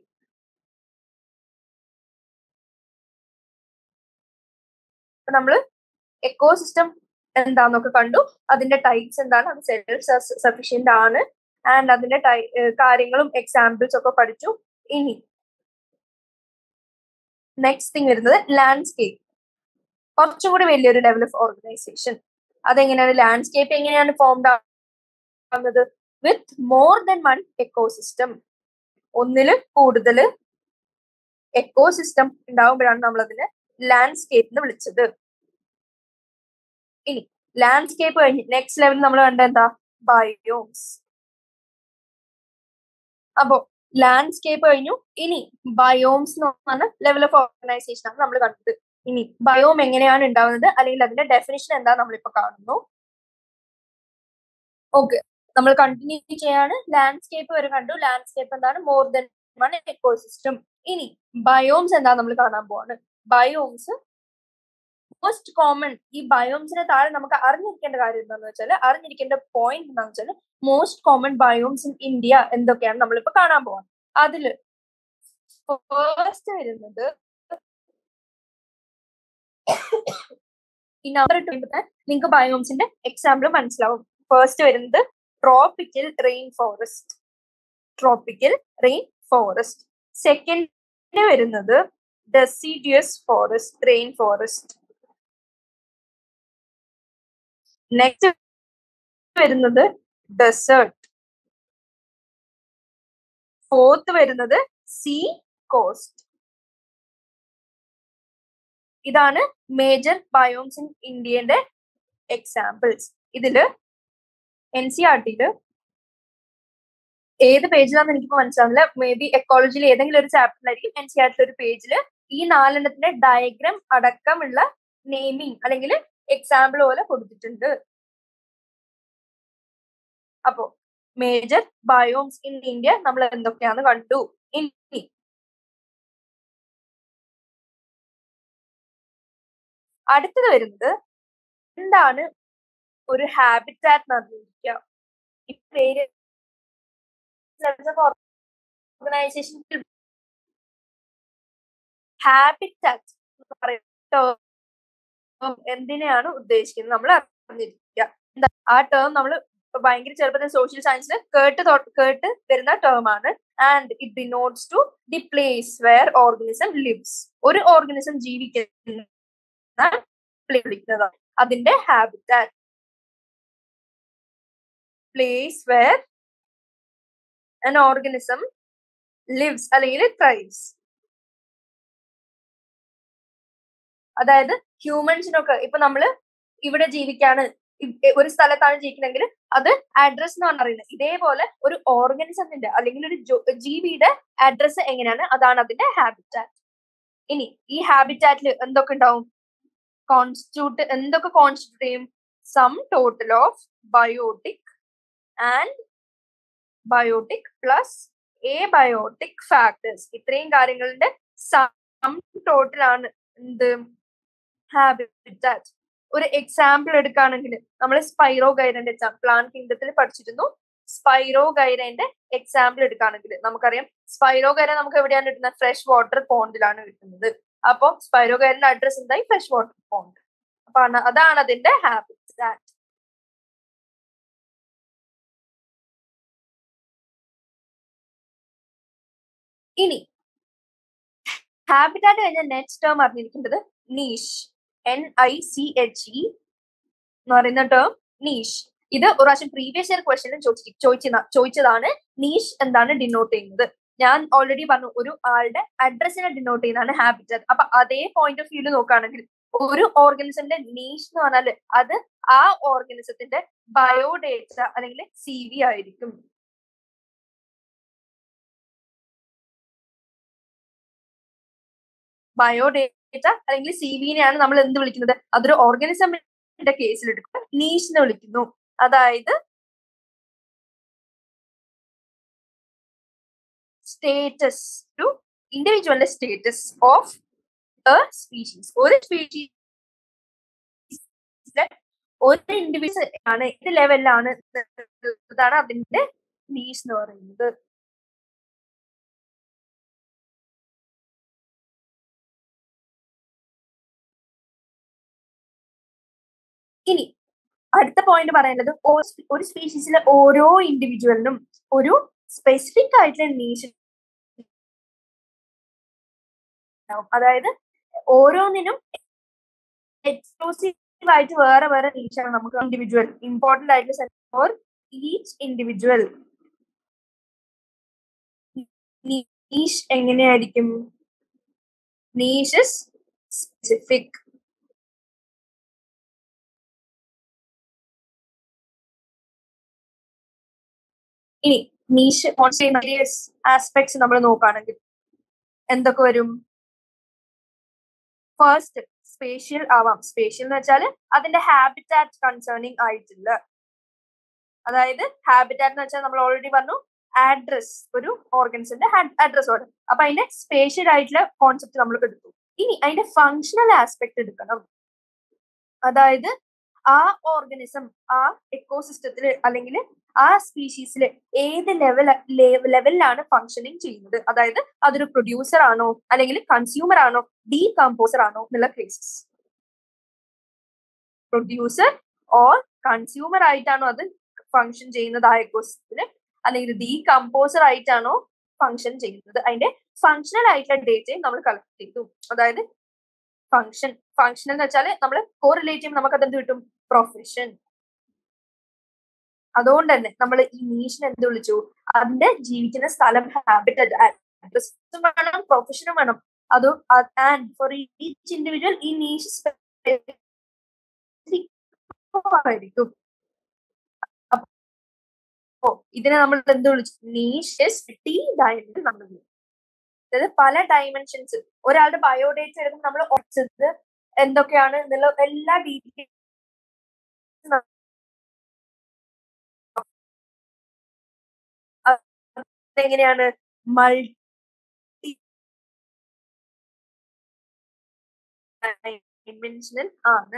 അപ്പൊ നമ്മള് എക്കോസിസ്റ്റം എന്താന്നൊക്കെ കണ്ടു അതിന്റെ ടൈപ്സ് എന്താണ് അത് സെൽഫ് സഫീഷ്യന്റ് ആണ് ആൻഡ് അതിന്റെ കാര്യങ്ങളും എക്സാമ്പിൾസ് ഒക്കെ പഠിച്ചു ഇനി നെക്സ്റ്റ് തിങ് വരുന്നത് ലാൻഡ്സ്കേപ്പ് കുറച്ചും കൂടി വലിയൊരു ലെവൽ ഓഫ് ഓർഗനൈസേഷൻ അതെങ്ങനെയാണ് ലാൻഡ്സ്കേപ്പ് എങ്ങനെയാണ് ഫോംഡ് ആവുന്നത് with more than one ecosystem ഒന്നില് കൂടുതൽ എക്കോസിസ്റ്റം ഉണ്ടാവുമ്പോഴാണ് നമ്മൾ അതിനെ ലാൻഡ്സ്കേപ്പ് എന്ന് വിളിച്ചത് ഇനി ലാൻഡ്സ്കേപ്പ് കഴിഞ്ഞ് നെക്സ്റ്റ് ലെവൽ നമ്മൾ കണ്ട എന്താ ബയോംസ് അപ്പോ ലാൻഡ്സ്കേപ്പ് കഴിഞ്ഞു ഇനി ബയോംസ് എന്ന് പറഞ്ഞ ലെവൽ ഓഫ് ഓർഗനൈസേഷൻ ആണ് നമ്മൾ കണ്ടത് ഇനി ബയോം എങ്ങനെയാണ് ഉണ്ടാവുന്നത് അല്ലെങ്കിൽ അതിന്റെ ഡെഫിനിഷൻ എന്താ നമ്മളിപ്പോ കാണുന്നു ഓക്കെ നമ്മൾ കണ്ടിന്യൂ ചെയ്യാണ് ലാൻഡ്സ്കേപ്പ് വരെ കണ്ടു ലാൻഡ്സ്കേപ്പ് എന്താണ് മോർ ദൻ വൺ എക്കോസിസ്റ്റം ഇനി ബയോംസ് എന്താ നമ്മൾ കാണാൻ പോവാണ് ബയോംസ് മോസ്റ്റ് കോമൺ ഈ ബയോംസിനെ താഴെ നമുക്ക് അറിഞ്ഞിരിക്കേണ്ട കാര്യം എന്താണെന്ന് വെച്ചാൽ അറിഞ്ഞിരിക്കേണ്ട പോയിന്റ് എന്താണെന്ന് വെച്ചാൽ most common biomes in India എന്തൊക്കെയാണ് നമ്മളിപ്പോ കാണാൻ പോവാണ് അതില് ഫസ്റ്റ് വരുന്നത് ഈ നമ്പർ ഇട്ട് നിങ്ങൾക്ക് ബയോംസിന്റെ എക്സാമ്പിൾ മനസ്സിലാവും ഫസ്റ്റ് വരുന്നത് tropical rain forest tropical rain forest second വരുന്നത് deciduous forest rain forest next വരുന്നത് ഡെസേർട്ട് ഫോർത്ത് വരുന്നത് സീ കോസ്റ്റ് ഇതാണ് മേജർ ബയോംസ് ഇൻ ഇന്ത്യന്റെ എക്സാമ്പിൾസ് ഇതില് എൻ സി ആർ ടിയില് ഏത് പേജിലാന്ന് എനിക്ക് മനസ്സിലാവില്ല മേ ബി എക്കോളജിയിൽ ഏതെങ്കിലും ഒരു ചാപ്റ്ററിലായിരിക്കും എൻ സി ആർ ടി ഒരു പേജിൽ ഈ നാലെണ്ണത്തിന്റെ ഡയഗ്രാം അടക്കമുള്ള നെയിമിങ് അല്ലെങ്കിൽ എക്സാമ്പിൾ പോലെ കൊടുത്തിട്ടുണ്ട് അപ്പോ മേജർ ബയോംസ് ഇൻ ഇന്ത്യ നമ്മൾ എന്തൊക്കെയാന്ന് കണ്ടു ഇനി അടുത്തത് വരുന്നത് എന്താണ് ഒരു ഹാബിറ്റാറ്റ് നിർണ്ണയിക്കുക ഈ പേര് ഓർഗനൈസേഷൻ ഹാബിറ്റാറ്റ് എന്ന് പറയുന്ന എന്തിനെയാണ് ഉദ്ദേശിക്കുന്നത് നമ്മൾ അറിഞ്ഞിരിക്കുക എന്താ ആ ടേം നമ്മൾ ഭയങ്കര ചെറുപ്പത്തിൽ സോഷ്യൽ സയൻസിൽ കേട്ട് കേട്ട് വരുന്ന ടേം ആണ് and it denotes to the place where organism lives ഒരു ഓർഗനിസം ജീവിക്കുന്ന വിളിക്കുന്നതാണ് അതിന്റെ habitat place where an organism lives അല്ലെങ്കിൽ ട്രൈബ്സ് അതായത് ഹ്യൂമൻസിനൊക്കെ ഇപ്പൊ നമ്മള് ഇവിടെ ജീവിക്കാണ് ഒരു സ്ഥലത്താണ് ജീവിക്കുന്നെങ്കിൽ അത് അഡ്രസ് എന്ന് പറഞ്ഞറിയുന്നത് ഇതേപോലെ ഒരു ഓർഗനിസത്തിന്റെ അല്ലെങ്കിൽ ഒരു ജീവിയുടെ അഡ്രസ് എങ്ങനെയാണ് അതാണ് അതിന്റെ ഹാബിറ്റാറ്റ് ഇനി ഈ ഹാബിറ്റാറ്റിൽ എന്തൊക്കെ ഉണ്ടാവും കോൺസ്റ്റിറ്റ്യൂട്ട് എന്തൊക്കെ കോൺസ്റ്റിറ്റ്യൂട്ട് ചെയ്യും sum total of biotic and biotic plus abiotic factors ഇത്രയും കാര്യങ്ങളുടെ സം ടോട്ടലാണ് എന്ത് ഹാബിറ്റാറ്റ് ഒരു എക്സാമ്പിൾ എടുക്കുകയാണെങ്കിൽ നമ്മൾ സ്പൈറോ ഗൈരന്റെ പ്ലാന്റ് കിങ്ഡത്തിൽ പഠിച്ചിരുന്നു സ്പൈറോ ഗൈരന്റെ എക്സാമ്പിൾ എടുക്കുകയാണെങ്കിൽ നമുക്കറിയാം സ്പൈറോ ഗൈര നമുക്ക് എവിടെയാണ് കിട്ടുന്നത് ഫ്രഷ് വാട്ടർ പോണ്ടിലാണ് കിട്ടുന്നത് അപ്പൊ സ്പൈറോ ഗൈരന്റെ അഡ്രസ് എന്തായി ഫ്രഷ് വാട്ടർ പോണ്ട് അപ്പൊ അതാണ് അതിന്റെ ഹാബിറ്റാറ്റ് ഇനി ഹാബിറ്റാറ്റ് കഴിഞ്ഞ നെക്സ്റ്റ് ടേം അറിഞ്ഞിരിക്കേണ്ടത് niche N I C H E എന്ന് പറയുന്ന ടേം നീഷ് ഇത് ഒരു പ്രാവശ്യം പ്രീവിയസ് ഇയർ ക്വസ്റ്റ്യനിൽ ചോദിച്ച ചോദിച്ചതാണ് നീഷ് എന്താണ് ഡിനോട്ട് ചെയ്യുന്നത് ഞാൻ ഓൾറെഡി പറഞ്ഞു ഒരു ആളുടെ അഡ്രസ്സിനെ ഡിനോട്ട് ചെയ്യുന്നതാണ് ഹാബിറ്ററ്റ് അപ്പൊ അതേ പോയിന്റ് ഓഫ് വ്യൂല് നോക്കുകയാണെങ്കിൽ ഒരു ഓർഗനിസത്തിന്റെ നീഷ് എന്ന് പറഞ്ഞാൽ അത് ആ ഓർഗനിസത്തിന്റെ ബയോഡേറ്റ അല്ലെങ്കിൽ സി വി ആയിരിക്കും ബയോഡേറ്റ അല്ലെങ്കിൽ സി വിനെയാണ് നമ്മൾ എന്ത് വിളിക്കുന്നത് അതൊരു ഓർഗനിസമിന്റെ കേസിൽ എടുക്കും നീഷിനെ വിളിക്കുന്നു അതായത് സ്റ്റേറ്റസ് ടു ഇൻഡിവിജ്വലിന്റെ സ്റ്റേറ്റസ് ഓഫ് എ സ്പീഷീസ് ഒരു സ്പീഷീസ് ഒരു ഇൻഡിവിജ്വൽ ആണ് ഏത് ലെവലിലാണ് ഇതാണ് അതിന്റെ നീസ് എന്ന് പറയുന്നത് ഇനി അടുത്ത പോയിന്റ് പറയുന്നത് ഒരു സ്പീഷീസിലെ ഓരോ ഇൻഡിവിജ്വലിനും ഒരു സ്പെസിഫിക് ആയിട്ടുള്ള നീഷ് അതായത് ഓരോന്നിനും എക്സ്ക്ലൂസീവ് ആയിട്ട് വേറെ വേറെ നീച്ചാണ് നമുക്ക് ഇൻഡിവിജ്വൽ ഇമ്പോർട്ടന്റ് ആയിട്ടുള്ള ഫോർ ഈച്ച് ഇൻഡിവിജ്വൽ നീഷ് എങ്ങനെയായിരിക്കും നീഷസ് സ്പെസിഫിക് ഇനി നീഷ് വേരിയസ് ആസ്പെക്ട്സ് നമ്മൾ നോക്കുകയാണെങ്കിൽ എന്തൊക്കെ വരും ഫസ്റ്റ് സ്പേഷ്യൽ ആവാം സ്പേഷ്യൽ എന്ന് വെച്ചാൽ അതിന്റെ ഹാബിറ്റാറ്റ് കൺസേണിങ് ആയിട്ടില്ല അതായത് ഹാബിറ്റാറ്റ് എന്ന് വെച്ചാൽ നമ്മൾ ഓൾറെഡി പറഞ്ഞു അഡ്രസ് ഒരു ഓർഗൻസിന്റെ അഡ്രസ് ഓർഡർ അപ്പൊ അതിന്റെ സ്പേഷ്യൽ ആയിട്ടുള്ള കോൺസെപ്റ്റ് നമ്മൾ എടുത്തു ഇനി അതിന്റെ ഫങ്ഷണൽ ആസ്പെക്ട് എടുക്കണം അതായത് ആ ഓർഗനിസം ആ എക്കോസിസ്റ്റത്തിൽ അല്ലെങ്കിൽ ആ സ്പീഷീസിൽ ഏത് ലെവൽ ലെവലിലാണ് ഫങ്ഷനിങ് ചെയ്യുന്നത് അതായത് അതൊരു പ്രൊഡ്യൂസർ ആണോ അല്ലെങ്കിൽ കൺസ്യൂമർ ആണോ ഡീകമ്പോസർ ആണോ എന്നുള്ള കേസസ് പ്രൊഡ്യൂസർ ഓർ കൺസ്യൂമർ ആയിട്ടാണോ അത് ഫങ്ഷൻ ചെയ്യുന്നത് ആ എക്കോസിസ്റ്റത്തില് അല്ലെങ്കിൽ ഡീകമ്പോസർ ആയിട്ടാണോ ഫങ്ഷൻ ചെയ്യുന്നത് അതിന്റെ ഫങ്ഷണൽ ആയിട്ടുള്ള ഡേറ്റയും നമ്മൾ കളക്ട് ചെയ്തു അതായത് ഫങ്ഷൻ ഫങ്ഷൻ എന്ന് വെച്ചാൽ നമ്മൾ കോറിലേറ്റ് ചെയ്യുമ്പോൾ നമുക്ക് അതെന്ത് കിട്ടും പ്രൊഫഷൻ അതുകൊണ്ട് തന്നെ നമ്മൾ ഈ നീഷിനെ എന്ത് വിളിച്ചു അതിന്റെ ജീവിക്കുന്ന സ്ഥലം ഹാബിറ്റ് അഡ്രസ്സും വേണം പ്രൊഫഷനും വേണം അത് ആൻഡ് ഫോർ ഈച്ച് ഇൻഡിവിജ്വൽ ഈ നീഷ് ആയിരിക്കും അപ്പോ ഇതിനെ നമ്മൾ എന്ത് വിളിച്ചു നീഷ് ടി ഡയമെൻഷൻ നമ്മൾ അതായത് പല ഡയമെൻഷൻസ് ഒരാളുടെ ബയോഡേറ്റ എടുക്കുമ്പോൾ നമ്മൾ ഉറച്ചത് എന്തൊക്കെയാണ് എന്നുള്ള എല്ലാ ഡീറ്റെയിൽസ് എങ്ങനെയാണ് മൾട്ടി ഡയമെൻഷനൽ ആണ്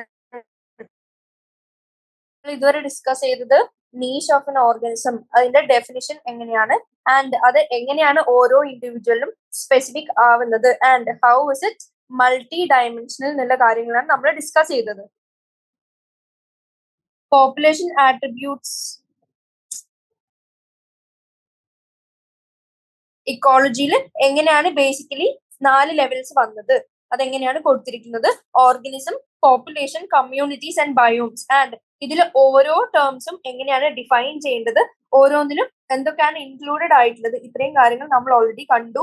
ഇതുവരെ ഡിസ്കസ് ചെയ്തത് നീഷ് ഓഫ് എൻ ഓർഗനിസം അതിന്റെ ഡെഫിനിഷൻ എങ്ങനെയാണ് ആൻഡ് അത് എങ്ങനെയാണ് ഓരോ ഇൻഡിവിജ്വലിനും സ്പെസിഫിക് ആവുന്നത് and how is it multi dimensional എന്നുള്ള കാര്യങ്ങളാണ് നമ്മൾ ഡിസ്കസ് ചെയ്തത് പോപ്പുലേഷൻ ആട്രിബ്യൂട്ട്സ് ഇക്കോളജിയിൽ എങ്ങനെയാണ് ബേസിക്കലി നാല് ലെവൽസ് വന്നത് അതെങ്ങനെയാണ് കൊടുത്തിരിക്കുന്നത് organism population communities and biomes and ഇതിൽ ഓരോ ടേംസും എങ്ങനെയാണ് ഡിഫൈൻ ചെയ്യേണ്ടത് ഓരോന്നിലും എന്തൊക്കെയാണ് ഇൻക്ലൂഡഡ് ആയിട്ടുള്ളത് ഇത്രയും കാര്യങ്ങൾ നമ്മൾ ഓൾറെഡി കണ്ടു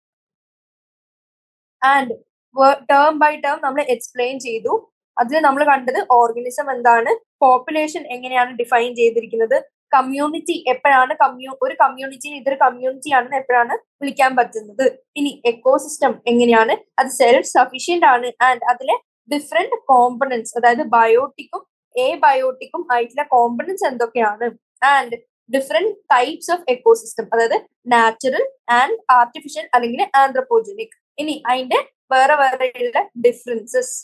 ആൻഡ് ടേം ബൈ ടേം നമ്മൾ എക്സ്പ്ലെയിൻ ചെയ്തു അതിൽ നമ്മൾ കണ്ടത് ഓർഗനിസം എന്താണ് പോപ്പുലേഷൻ എങ്ങനെയാണ് ഡിഫൈൻ ചെയ്തിരിക്കുന്നത് കമ്മ്യൂണിറ്റി എപ്പോഴാണ് കമ്മ്യൂ ഒരു കമ്മ്യൂണിറ്റിയെ ഇതൊരു കമ്മ്യൂണിറ്റി ആണെന്ന് എപ്പോഴാണ് വിളിക്കാൻ പറ്റുന്നത് ഇനി എക്കോസിസ്റ്റം എങ്ങനെയാണ് അത് സെൽഫ് സഫീഷ്യന്റ് ആണ് ആൻഡ് അതിലെ ഡിഫറെന്റ് കോമ്പണൻസ് അതായത് ബയോട്ടിക്കും എ ബയോട്ടിക്കും ആയിട്ടുള്ള കോമ്പണൻസ് എന്തൊക്കെയാണ് and different types of ecosystem അതായത് നാച്ചുറൽ ആൻഡ് ആർട്ടിഫിഷ്യൽ അല്ലെങ്കിൽ ആന്ത്രപ്പോജനിക് ഇനി അതിന്റെ വേറെ വേറെയുള്ള ഡിഫറൻസസ്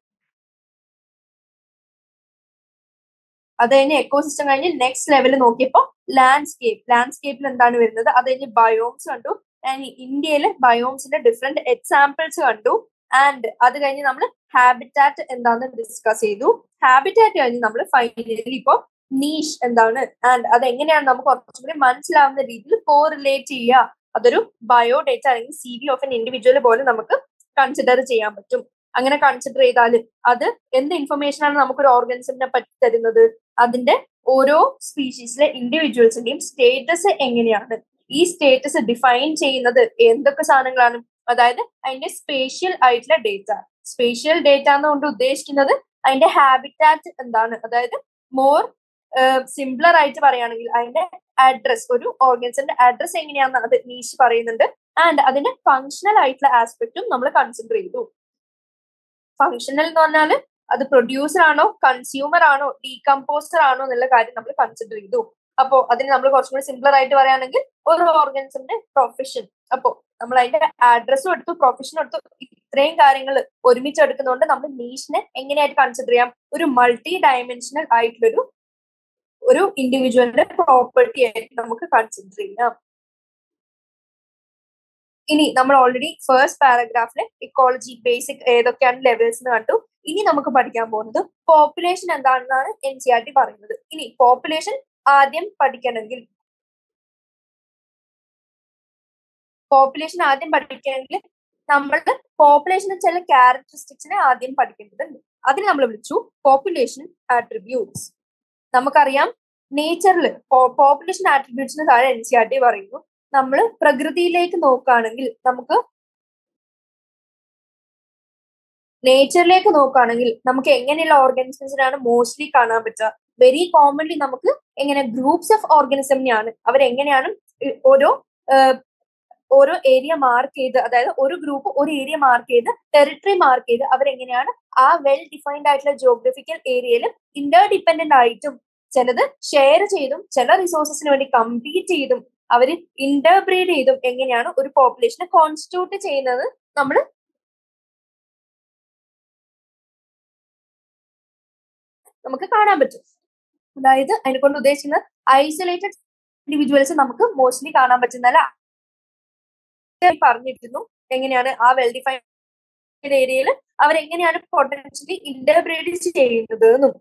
അത് കഴിഞ്ഞ് എക്കോസിസ്റ്റം കഴിഞ്ഞ് നെക്സ്റ്റ് ലെവൽ നോക്കിയപ്പോൾ ലാൻഡ്സ്കേപ്പ് ലാൻഡ്സ്കേപ്പിൽ എന്താണ് വരുന്നത് അത് കഴിഞ്ഞ് ബയോംസ് കണ്ടു ആൻഡ് ഇന്ത്യയിലെ ബയോംസിന്റെ ഡിഫറെന്റ് എക്സാമ്പിൾസ് കണ്ടു ആൻഡ് അത് കഴിഞ്ഞ് നമ്മൾ ഹാബിറ്റാറ്റ് എന്താണെന്ന് ഡിസ്കസ് ചെയ്തു ഹാബിറ്റാറ്റ് കഴിഞ്ഞ് നമ്മൾ ഫൈനലി ഇപ്പോൾ നീഷ് എന്താണ് ആൻഡ് അത് എങ്ങനെയാണ് നമുക്ക് കുറച്ചും കൂടി മനസ്സിലാവുന്ന രീതിയിൽ കോറിലേറ്റ് ചെയ്യുക അതൊരു ബയോ ഡേറ്റ അല്ലെങ്കിൽ C V of an individual പോലെ നമുക്ക് കൺസിഡർ ചെയ്യാൻ പറ്റും അങ്ങനെ കൺസിഡർ ചെയ്താൽ അത് എന്ത് ഇൻഫർമേഷൻ ആണ് നമുക്കൊരു ഓർഗാനിസമിനെ പറ്റി തരുന്നത് അതിന്റെ ഓരോ സ്പീഷീസിലെ ഇൻഡിവിജ്വൽസിന്റെയും സ്റ്റേറ്റസ് എങ്ങനെയാണ് ഈ സ്റ്റേറ്റസ് ഡിഫൈൻ ചെയ്യുന്നത് എന്തൊക്കെ സാധനങ്ങളാണ് അതായത് അതിന്റെ സ്പേഷ്യൽ ആയിട്ടുള്ള ഡേറ്റ സ്പേഷ്യൽ ഡേറ്റ എന്നുകൊണ്ട് ഉദ്ദേശിക്കുന്നത് അതിന്റെ ഹാബിറ്റാറ്റ് എന്താണ് അതായത് മോർ സിംപ്ലർ ആയിട്ട് പറയുകയാണെങ്കിൽ അതിന്റെ അഡ്രസ് ഒരു ഓർഗൻസിന്റെ അഡ്രസ് എങ്ങനെയാണെന്ന് അത് നീഷ് പറയുന്നുണ്ട് ആൻഡ് അതിന്റെ ഫങ്ഷണൽ ആയിട്ടുള്ള ആസ്പെക്റ്റും നമ്മൾ കൺസിഡർ ചെയ്തു ഫങ്ഷണൽ എന്ന് പറഞ്ഞാൽ അത് പ്രൊഡ്യൂസർ ആണോ കൺസ്യൂമർ ആണോ ഡീകമ്പോസർ ആണോ എന്നുള്ള കാര്യം നമ്മൾ കൺസിഡർ ചെയ്തു അപ്പോ അതിന് നമ്മൾ കുറച്ചും കൂടി സിംപ്ലർ ആയിട്ട് പറയുകയാണെങ്കിൽ ഒരു ഓർഗൻസിന്റെ പ്രൊഫഷൻ അപ്പോ നമ്മൾ അതിന്റെ അഡ്രസ്സും എടുത്തു പ്രൊഫഷനും എടുത്തു ഇത്രയും കാര്യങ്ങൾ ഒരുമിച്ച് എടുക്കുന്നതുകൊണ്ട് നമ്മൾ നീഷിനെ എങ്ങനെയായിട്ട് കൺസിഡർ ചെയ്യാം ഒരു മൾട്ടി ഡയമെൻഷനൽ ആയിട്ടുള്ളൊരു ഒരു ഇൻഡിവിജ്വലിന്റെ പ്രോപ്പർട്ടി ആയിട്ട് നമുക്ക് കൺസിഡർ ചെയ്യാം ഇനി നമ്മൾ ഓൾറെഡി ഫസ്റ്റ് പാരഗ്രാഫിലെ ഇക്കോളജി ബേസിക് ഏതൊക്കെയാണ് ലെവൽസ് എന്ന് കണ്ടു ഇനി നമുക്ക് പഠിക്കാൻ പോകുന്നത് പോപ്പുലേഷൻ എന്താണെന്നാണ് എൻ സി ആർ ടി പറയുന്നത് ഇനി പോപ്പുലേഷൻ ആദ്യം പഠിക്കണമെങ്കിൽ പോപ്പുലേഷൻ ആദ്യം പഠിക്കണമെങ്കിൽ നമ്മൾ പോപ്പുലേഷന് ചില ക്യാരക്ടറിസ്റ്റിക്സിനെ ആദ്യം പഠിക്കേണ്ടതുണ്ട് അതിന് നമ്മൾ വിളിച്ചു പോപ്പുലേഷൻ ആട്രിബ്യൂട്ട്സ് നമുക്കറിയാം നേച്ചറിൽ പോപ്പുലേഷൻ ആട്രിബ്യൂട്ട്സിന് താഴെ എൻ സി ആർ ടി പറയുന്നു നമ്മൾ പ്രകൃതിയിലേക്ക് നോക്കുകയാണെങ്കിൽ നമുക്ക് നേച്ചറിലേക്ക് നോക്കുകയാണെങ്കിൽ നമുക്ക് എങ്ങനെയുള്ള ഓർഗാനിസംസിനാണ് മോസ്റ്റ്ലി കാണാൻ പറ്റുക വെരി കോമൺലി നമുക്ക് എങ്ങനെ ഗ്രൂപ്പ്സ് ഓഫ് ഓർഗാനിസമിനെയാണ് അവരെങ്ങനെയാണ് ഓരോ ഓരോ ഏരിയ മാർക്ക് ചെയ്ത് അതായത് ഒരു ഗ്രൂപ്പ് ഒരു ഏരിയ മാർക്ക് ചെയ്ത് ടെറിട്ടറി മാർക്ക് ചെയ്ത് അവരെങ്ങനെയാണ് ആ വെൽ ഡിഫൈൻഡ് ആയിട്ടുള്ള ജോഗ്രഫിക്കൽ ഏരിയയിൽ ഇന്റർ ഡിപ്പെൻഡന്റ് ആയിട്ടും ചിലത് ഷെയർ ചെയ്തും ചില റിസോഴ്സസിന് വേണ്ടി കമ്പീറ്റ് ചെയ്തും അവർ ഇന്റർബ്രീഡ് ചെയ്തും എങ്ങനെയാണ് ഒരു പോപ്പുലേഷനെ കോൺസ്റ്റിറ്റ്യൂട്ട് ചെയ്യുന്നത് നമ്മൾ നമുക്ക് കാണാൻ പറ്റും അതായത് അതിനെ കൊണ്ട് ഉദ്ദേശിക്കുന്നത് ഐസൊലേറ്റഡ് ഇൻഡിവിജ്വൽസ് നമുക്ക് മോസ്റ്റ്ലി കാണാൻ പറ്റുന്നല്ല പറഞ്ഞിരുന്നു എങ്ങനെയാണ് ആ വെൽ ഡിഫൈൻഡ് ഏരിയയിൽ അവരെങ്ങനെയാണ് പൊട്ടൻഷ്യലി ഇന്റർബ്രീഡ് ചെയ്യുന്നത് എന്നും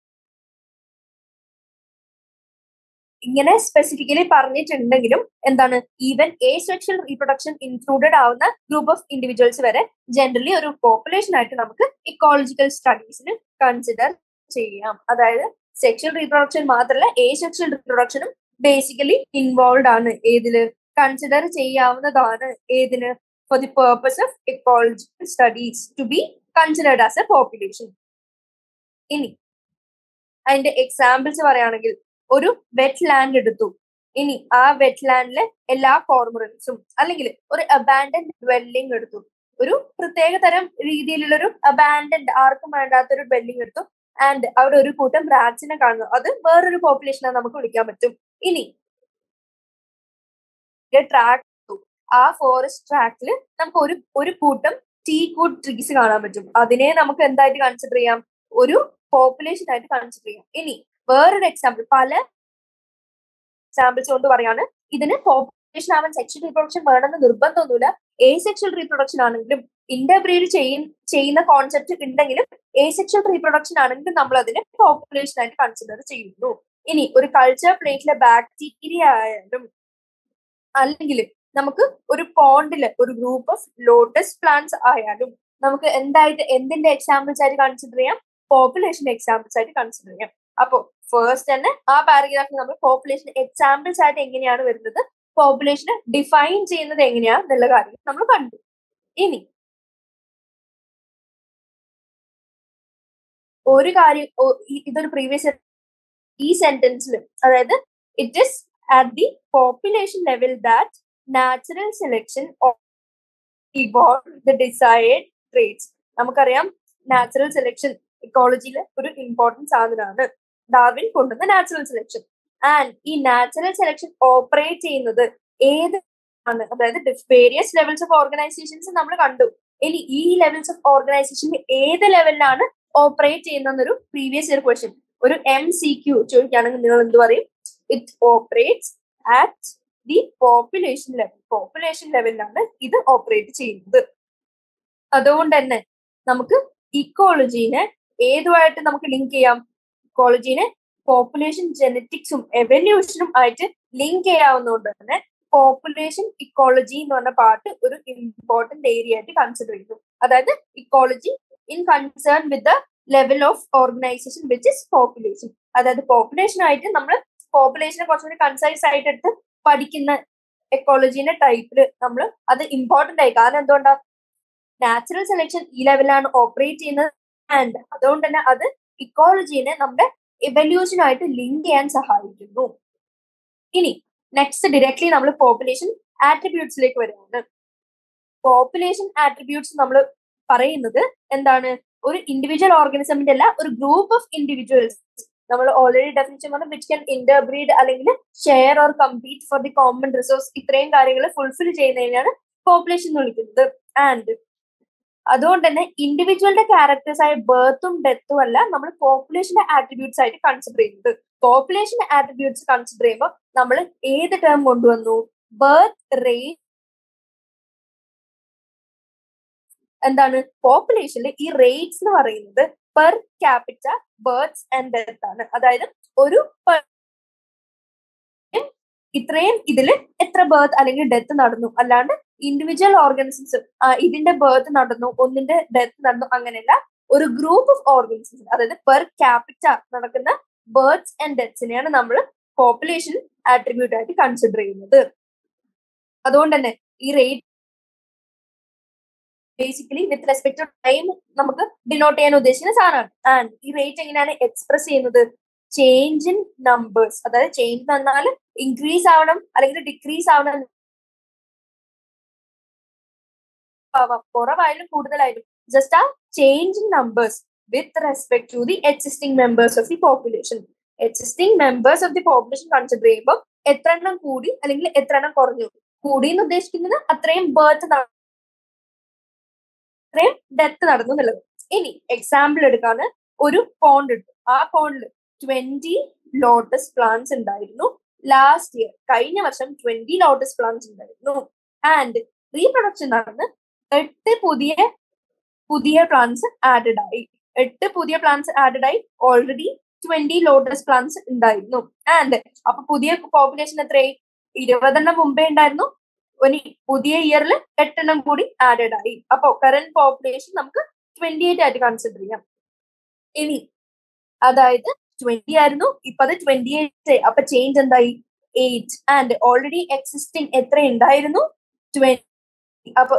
ഇങ്ങനെ സ്പെസിഫിക്കലി പറഞ്ഞിട്ടുണ്ടെങ്കിലും എന്താണ് even asexual reproduction included ആവുന്ന ഗ്രൂപ്പ് ഓഫ് ഇൻഡിവിജ്വൽസ് വരെ ജനറലി ഒരു പോപ്പുലേഷൻ ആയിട്ട് നമുക്ക് ഇക്കോളജിക്കൽ സ്റ്റഡീസിന് കൺസിഡർ ചെയ്യാം അതായത് സെക്ഷൽ റീപ്രൊഡക്ഷൻ മാത്രമല്ല എ സെക്ഷൽ റീപ്രൊഡക്ഷനും ബേസിക്കലി ഇൻവോൾവ് ആണ് ഏതില് കൺസിഡർ ചെയ്യാവുന്നതാണ് ഏതിന് for the purpose of ecological studies to be considered as a population ഇനി അതിന്റെ എക്സാമ്പിൾസ് പറയുകയാണെങ്കിൽ ഒരു വെറ്റ് ലാൻഡ് എടുത്തു ഇനി ആ വെറ്റ് ലാൻഡിലെ എല്ലാ കോർമറൻസും അല്ലെങ്കിൽ ഒരു അബാൻഡൻ ഡ്വെല്ലിംഗ് എടുത്തു ഒരു പ്രത്യേക തരം രീതിയിലുള്ള ഒരു അബാൻഡൻഡ് ആർക്കും വേണ്ടാത്ത ഒരു ഡ്വെല്ലിംഗ് എടുത്തു ആൻഡ് അവിടെ ഒരു കൂട്ടം റാറ്റ്സിനെ കാണുന്നു അത് വേറൊരു പോപ്പുലേഷനെ നമുക്ക് വിളിക്കാൻ പറ്റും ഇനി ട്രാക്ക് ആ ഫോറസ്റ്റ് ട്രാക്കിൽ നമുക്ക് ഒരു ഒരു കൂട്ടം ടീ ഗുഡ് ട്രീസ് കാണാൻ പറ്റും അതിനെ നമുക്ക് എന്തായിട്ട് കൺസിഡർ ചെയ്യാം ഒരു പോപ്പുലേഷൻ ആയിട്ട് കൺസിഡർ ചെയ്യാം ഇനി വേറൊരു എക്സാമ്പിൾ പല എക്സാമ്പിൾസ് കൊണ്ട് പറയാണ് ഇതിന് പോപ്പുലേഷൻ ആവാൻ സെക്ഷൽ റീപ്രൊഡക്ഷൻ വേണമെന്ന് നിർബന്ധമൊന്നുമില്ല എ സെക്ഷൽ റീപ്രൊഡക്ഷൻ ആണെങ്കിലും ഇന്റർബ്രീഡ് ചെയ്യുന്ന കോൺസെപ്റ്റ് ഉണ്ടെങ്കിലും എ സെക്ഷൽ റീപ്രൊഡക്ഷൻ ആണെങ്കിലും നമ്മൾ അതിനെ പോപ്പുലേഷൻ ആയിട്ട് കൺസിഡർ ചെയ്യുന്നു ഇനി ഒരു കൾച്ചർ പ്ലേറ്റിലെ ബാക്ടീരിയ ആയാലും അല്ലെങ്കിൽ നമുക്ക് ഒരു പോണ്ടില് ഒരു ഗ്രൂപ്പ് ഓഫ് ലോട്ടസ് പ്ലാന്റ്സ് ആയാലും നമുക്ക് എന്തായിട്ട് എന്തിന്റെ എക്സാമ്പിൾസ് ആയിട്ട് കൺസിഡർ ചെയ്യാം പോപ്പുലേഷൻ എക്സാമ്പിൾസ് ആയിട്ട് കൺസിഡർ ചെയ്യാം അപ്പോ ഫസ്റ്റ് തന്നെ ആ പാരഗ്രാഫിൽ നമ്മൾ പോപ്പുലേഷൻ എക്സാമ്പിൾസ് ആയിട്ട് എങ്ങനെയാണ് വരുന്നത് പോപ്പുലേഷനെ ഡിഫൈൻ ചെയ്യുന്നത് എങ്ങനെയാ എന്നുള്ള കാര്യം നമ്മൾ കണ്ടു ഇനി ഒരു കാര്യം ഇതൊരു പ്രീവിയസ് ഈ സെന്റൻസിൽ അതായത് it is at the population level that natural selection evolve the decide traits നമുക്കറിയാം നാച്ചുറൽ സെലക്ഷൻ ഇക്കോളജിയിലെ ഒരു ഇമ്പോർട്ടൻറ്റ് സാധനമാണ് ഡാർവിൻ കൊണ്ടുവന്ന നാച്ചുറൽ സെലക്ഷൻ ആൻഡ് ഈ നാച്ചുറൽ സെലക്ഷൻ ഓപ്പറേറ്റ് ചെയ്യുന്നത് ഏത് ആണ് അതായത് വേരിയസ് ലെവൽസ് ഓഫ് ഓർഗനൈസേഷൻസ് നമ്മൾ കണ്ടു ഇനി ഈ ലെവൽസ് ഓഫ് ഓർഗനൈസേഷൻ ഏത് ലെവലിലാണ് ഓപ്പറേറ്റ് ചെയ്യുന്നൊരു പ്രീവിയസ് ഇയർ ക്വസ്റ്റ്യൻ ഒരു എം സി ക്യൂ ചോദിക്കുകയാണെങ്കിൽ നിങ്ങൾ എന്ത് പറയും it operates at the population level population ലെവലിലാണ് ഇത് ഓപ്പറേറ്റ് ചെയ്യുന്നത് അതുകൊണ്ട് തന്നെ നമുക്ക് ഇക്കോളജീനെ ഏതുമായിട്ട് നമുക്ക് ലിങ്ക് ചെയ്യാം ഇക്കോളജീനെ പോപ്പുലേഷൻ ജനറ്റിക്സും എവല്യൂഷനും ആയിട്ട് ലിങ്ക് ചെയ്യാവുന്നതുകൊണ്ട് തന്നെ പോപ്പുലേഷൻ ഇക്കോളജി എന്ന് പറഞ്ഞ പാർട്ട് ഒരു ഇമ്പോർട്ടന്റ് ഏരിയ ആയിട്ട് കൺസിഡർ ചെയ്തു അതായത് ecology in concern with the level of organisation which is population അതായത് പോപ്പുലേഷൻ ആയിട്ട് നമ്മൾ പോപ്പുലേഷനെ കുറച്ചുകൂടി കൺസൈസ് ആയിട്ട് എടുത്ത് പഠിക്കുന്ന എക്കോളജീന്റെ ടൈപ്പില് നമ്മൾ അത് ഇമ്പോർട്ടന്റ് ആയി കാരണം എന്തുകൊണ്ടാ നാച്ചുറൽ സെലക്ഷൻ ഈ ലെവലാണ് ഓപ്പറേറ്റ് ചെയ്യുന്നത് ആൻഡ് അതുകൊണ്ട് തന്നെ അത് ഇക്കോളജീനെ നമ്മുടെ എവല്യൂഷനായിട്ട് ലിങ്ക് ചെയ്യാൻ സഹായിക്കുന്നു ഇനി നെക്സ്റ്റ് ഡയറക്ട്ലി നമ്മൾ പോപ്പുലേഷൻ ആട്രിബ്യൂട്ട്സിലേക്ക് വരികയാണ് പോപ്പുലേഷൻ ആട്രിബ്യൂട്ട്സ് നമ്മൾ പറയുന്നത് എന്താണ് ഒരു ഇൻഡിവിജ്വൽ ഓർഗാനിസമിന്റെ അല്ല ഒരു ഗ്രൂപ്പ് ഓഫ് ഇൻഡിവിജ്വൽസ് നമ്മൾ ഓൾറെഡി ഡെഫിനിഷൻ പറഞ്ഞു വിച്ച് ക്യാൻ ഇന്റർബ്രീഡ് അല്ലെങ്കിൽ share or compete for the common resource ഇത്രയും കാര്യങ്ങൾ ഫുൾഫിൽ ചെയ്യുന്നതിനാണ് പോപ്പുലേഷൻ എന്ന് വിളിക്കുന്നത് ആൻഡ് അതുകൊണ്ട് തന്നെ ഇൻഡിവിജ്വലിന്റെ ക്യാരക്ടേഴ്സ് ആയ ബർത്തും ഡെത്തും അല്ല നമ്മൾ പോപ്പുലേഷന്റെ ആട്രിബ്യൂട്ട്സ് ആയിട്ട് കൺസിഡർ ചെയ്യുന്നത് പോപ്പുലേഷന്റെ ആട്രിബ്യൂട്ട്സ് കൺസിഡർ ചെയ്യുമ്പോൾ നമ്മൾ ഏത് ടേം കൊണ്ടുവന്നു ബർത്ത് റേറ്റ് എന്താണ് പോപ്പുലേഷനിൽ ഈ റേറ്റ്സ് എന്ന് പറയുന്നത് per capita births and death ആണ് അതായത് ഒരു ഇത്രയും ഇതില് എത്ര ബേർത്ത് അല്ലെങ്കിൽ ഡെത്ത് നടന്നു അല്ലാണ്ട് ഇൻഡിവിജ്വൽ ഓർഗാനിസംസ് ഇതിന്റെ ബേർത്ത് നടന്നു ഒന്നിന്റെ ഡെത്ത് നടന്നു അങ്ങനെയല്ല ഒരു ഗ്രൂപ്പ് ഓഫ് ഓർഗാനിസംസ് അതായത് പെർ ക്യാപിറ്റ നടക്കുന്ന ബേർത്ത്സ് ആൻഡ് ഡെത്ത്സിനെയാണ് നമ്മൾ പോപ്പുലേഷൻ ആട്രിബ്യൂട്ട് ആയിട്ട് കൺസിഡർ ചെയ്യുന്നത് അതുകൊണ്ട് തന്നെ ഈ rate basically with respect to time നമുക്ക് ഡിനോട്ട് ചെയ്യാൻ ഉദ്ദേശിക്കുന്ന സാധനമാണ് ആൻഡ് ഈ റേറ്റ് എങ്ങനെയാണ് എക്സ്പ്രസ് ചെയ്യുന്നത് ചേഞ്ച് ഇൻ നമ്പേഴ്സ് അതായത് ചേഞ്ച് എന്നാൽ ഇൻക്രീസ് ആവണം അല്ലെങ്കിൽ ഡിക്രീസ് ആവണം ആവാം കുറവായാലും കൂടുതലായാലും ജസ്റ്റ് ആ change in numbers with respect to the existing members of the population existing members of the population consider ചെയ്യുമ്പോൾ എത്ര എണ്ണം കൂടി അല്ലെങ്കിൽ എത്ര എണ്ണം കുറഞ്ഞു കൂടി എന്ന് ഉദ്ദേശിക്കുന്നത് അത്രയും ബേർത്ത് അത്രയും ഡെത്ത് നടന്നു എന്നുള്ളത് ഇനി എക്സാമ്പിൾ എടുക്കാണ് ഒരു പോണ്ട് ഉണ്ട് ആ പോണ്ടിൽ ട്വന്റി ലോട്ടസ് പ്ലാന്റ്സ് ഉണ്ടായിരുന്നു ലാസ്റ്റ് ഇയർ കഴിഞ്ഞ വർഷം ട്വന്റി ലോട്ടസ് പ്ലാന്റ്സ് ഉണ്ടായിരുന്നു ആൻഡ് റീപ്രൊഡക്ഷൻ നടന്ന് എട്ട് പുതിയ പുതിയ പ്ലാന്റ്സ് ആഡഡ് ആയി എട്ട് പുതിയ പ്ലാന്റ്സ് ആഡഡ് ആയി ഓൾറെഡി ട്വന്റി ലോട്ടസ് പ്ലാന്റ്സ് ഉണ്ടായിരുന്നു ആൻഡ് അപ്പൊ പുതിയ പോപ്പുലേഷൻ എത്രയായി ഇരുപതെണ്ണം മുമ്പേ ഉണ്ടായിരുന്നു ഒരു പുതിയ ഇയറിൽ എട്ടെണ്ണം കൂടി ആഡഡ് ആയി അപ്പോ കറന്റ് പോപ്പുലേഷൻ നമുക്ക് ട്വന്റി എയ്റ്റ് ആയിട്ട് കൺസിഡർ ചെയ്യാം ഇനി അതായത് ട്വന്റി ആയിരുന്നു ഇപ്പൊ അത് ട്വന്റി എയ്റ്റ് അപ്പൊ ചേഞ്ച് എന്തായി എയ്റ്റ് ആൻഡ് ഓൾറെഡി എക്സിസ്റ്റിംഗ് എത്ര ഉണ്ടായിരുന്നു ട്വന്റി അപ്പൊ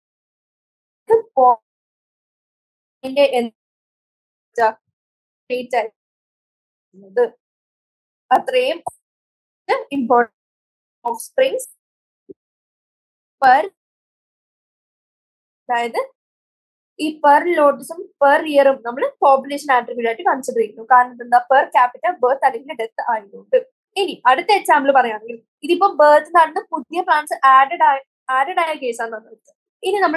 അത്രയും ഇമ്പോർട്ടൻറ്റ് ഓഫ് സ്പ്രിങ്സ് പെർ അതായത് ഈ പെർ ലോട്ടസും പെർ ഇയറും നമ്മൾ പോപ്പുലേഷൻ ആട്രിബ്യൂട്ട് ആയിട്ട് കൺസിഡർ ചെയ്യുന്നു കാരണം എന്താ പെർ ക്യാപിറ്റ ബർത്ത് അല്ലെങ്കിൽ ഡെത്ത് ആയതുകൊണ്ട് ഇനി അടുത്ത എക്സാമ്പിൾ പറയുകയാണെങ്കിൽ ഇതിപ്പോ ബർത്ത് നടന്ന് പുതിയ പ്ലാന്റ്സ് ആഡഡ് ആയ ആഡഡ് ആയ കേസാണ് നമുക്ക് ഇനി നമ്മൾ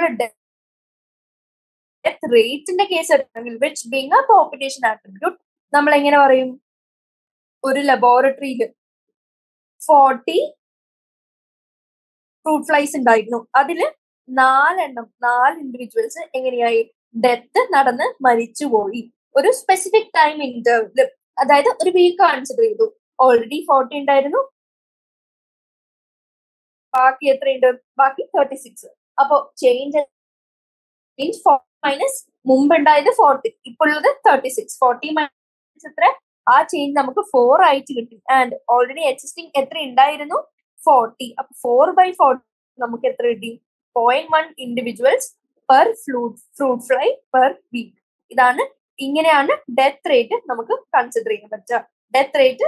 ഡെത്ത് റേറ്റിന്റെ കേസ് എടുക്കുകയാണെങ്കിൽ which being a population attribute നമ്മൾ എങ്ങനെ പറയും ഒരു ലബോറട്ടറിയിൽ ഫോർട്ടി ഫ്രൂട്ട് ഫ്ലൈസ് ഉണ്ടായിരുന്നു അതില് നാലെണ്ണം നാല് ഇൻഡിവിജ്വൽസ് എങ്ങനെയായി ഡെത്ത് നടന്ന് മരിച്ചുപോയി ഒരു സ്പെസിഫിക് ടൈം ഇന്റർവ്യൂ അതായത് ഒരു വീക്ക് കൺസിഡർ ചെയ്തു ഓൾറെഡി ഫോർട്ടി ഉണ്ടായിരുന്നു ബാക്കി എത്രയുണ്ട് ബാക്കി തേർട്ടി സിക്സ് അപ്പോ ചേഞ്ച് ചേഞ്ച് മൈനസ് മുമ്പ് ഉണ്ടായത് ഫോർട്ടി ഇപ്പോൾ ഉള്ളത് തേർട്ടി സിക്സ് ഫോർട്ടി മൈനസ് എത്ര ആ ചേഞ്ച് നമുക്ക് ഫോർ ആയിട്ട് കിട്ടി ആൻഡ് ഓൾറെഡി എക്സിസ്റ്റിംഗ് എത്ര ഉണ്ടായിരുന്നു ഫോർട്ടി അപ്പൊ ഫോർ ബൈ ഫോർട്ടി നമുക്ക് എത്ര കിട്ടി point one individuals per flute fruit fly per week ഇതാണ് ഇങ്ങനെയാണ് ഡെത്ത് റേറ്റ് നമുക്ക് കൺസിഡർ ചെയ്യാൻ പറ്റുക ഡെത്ത് റേറ്റ്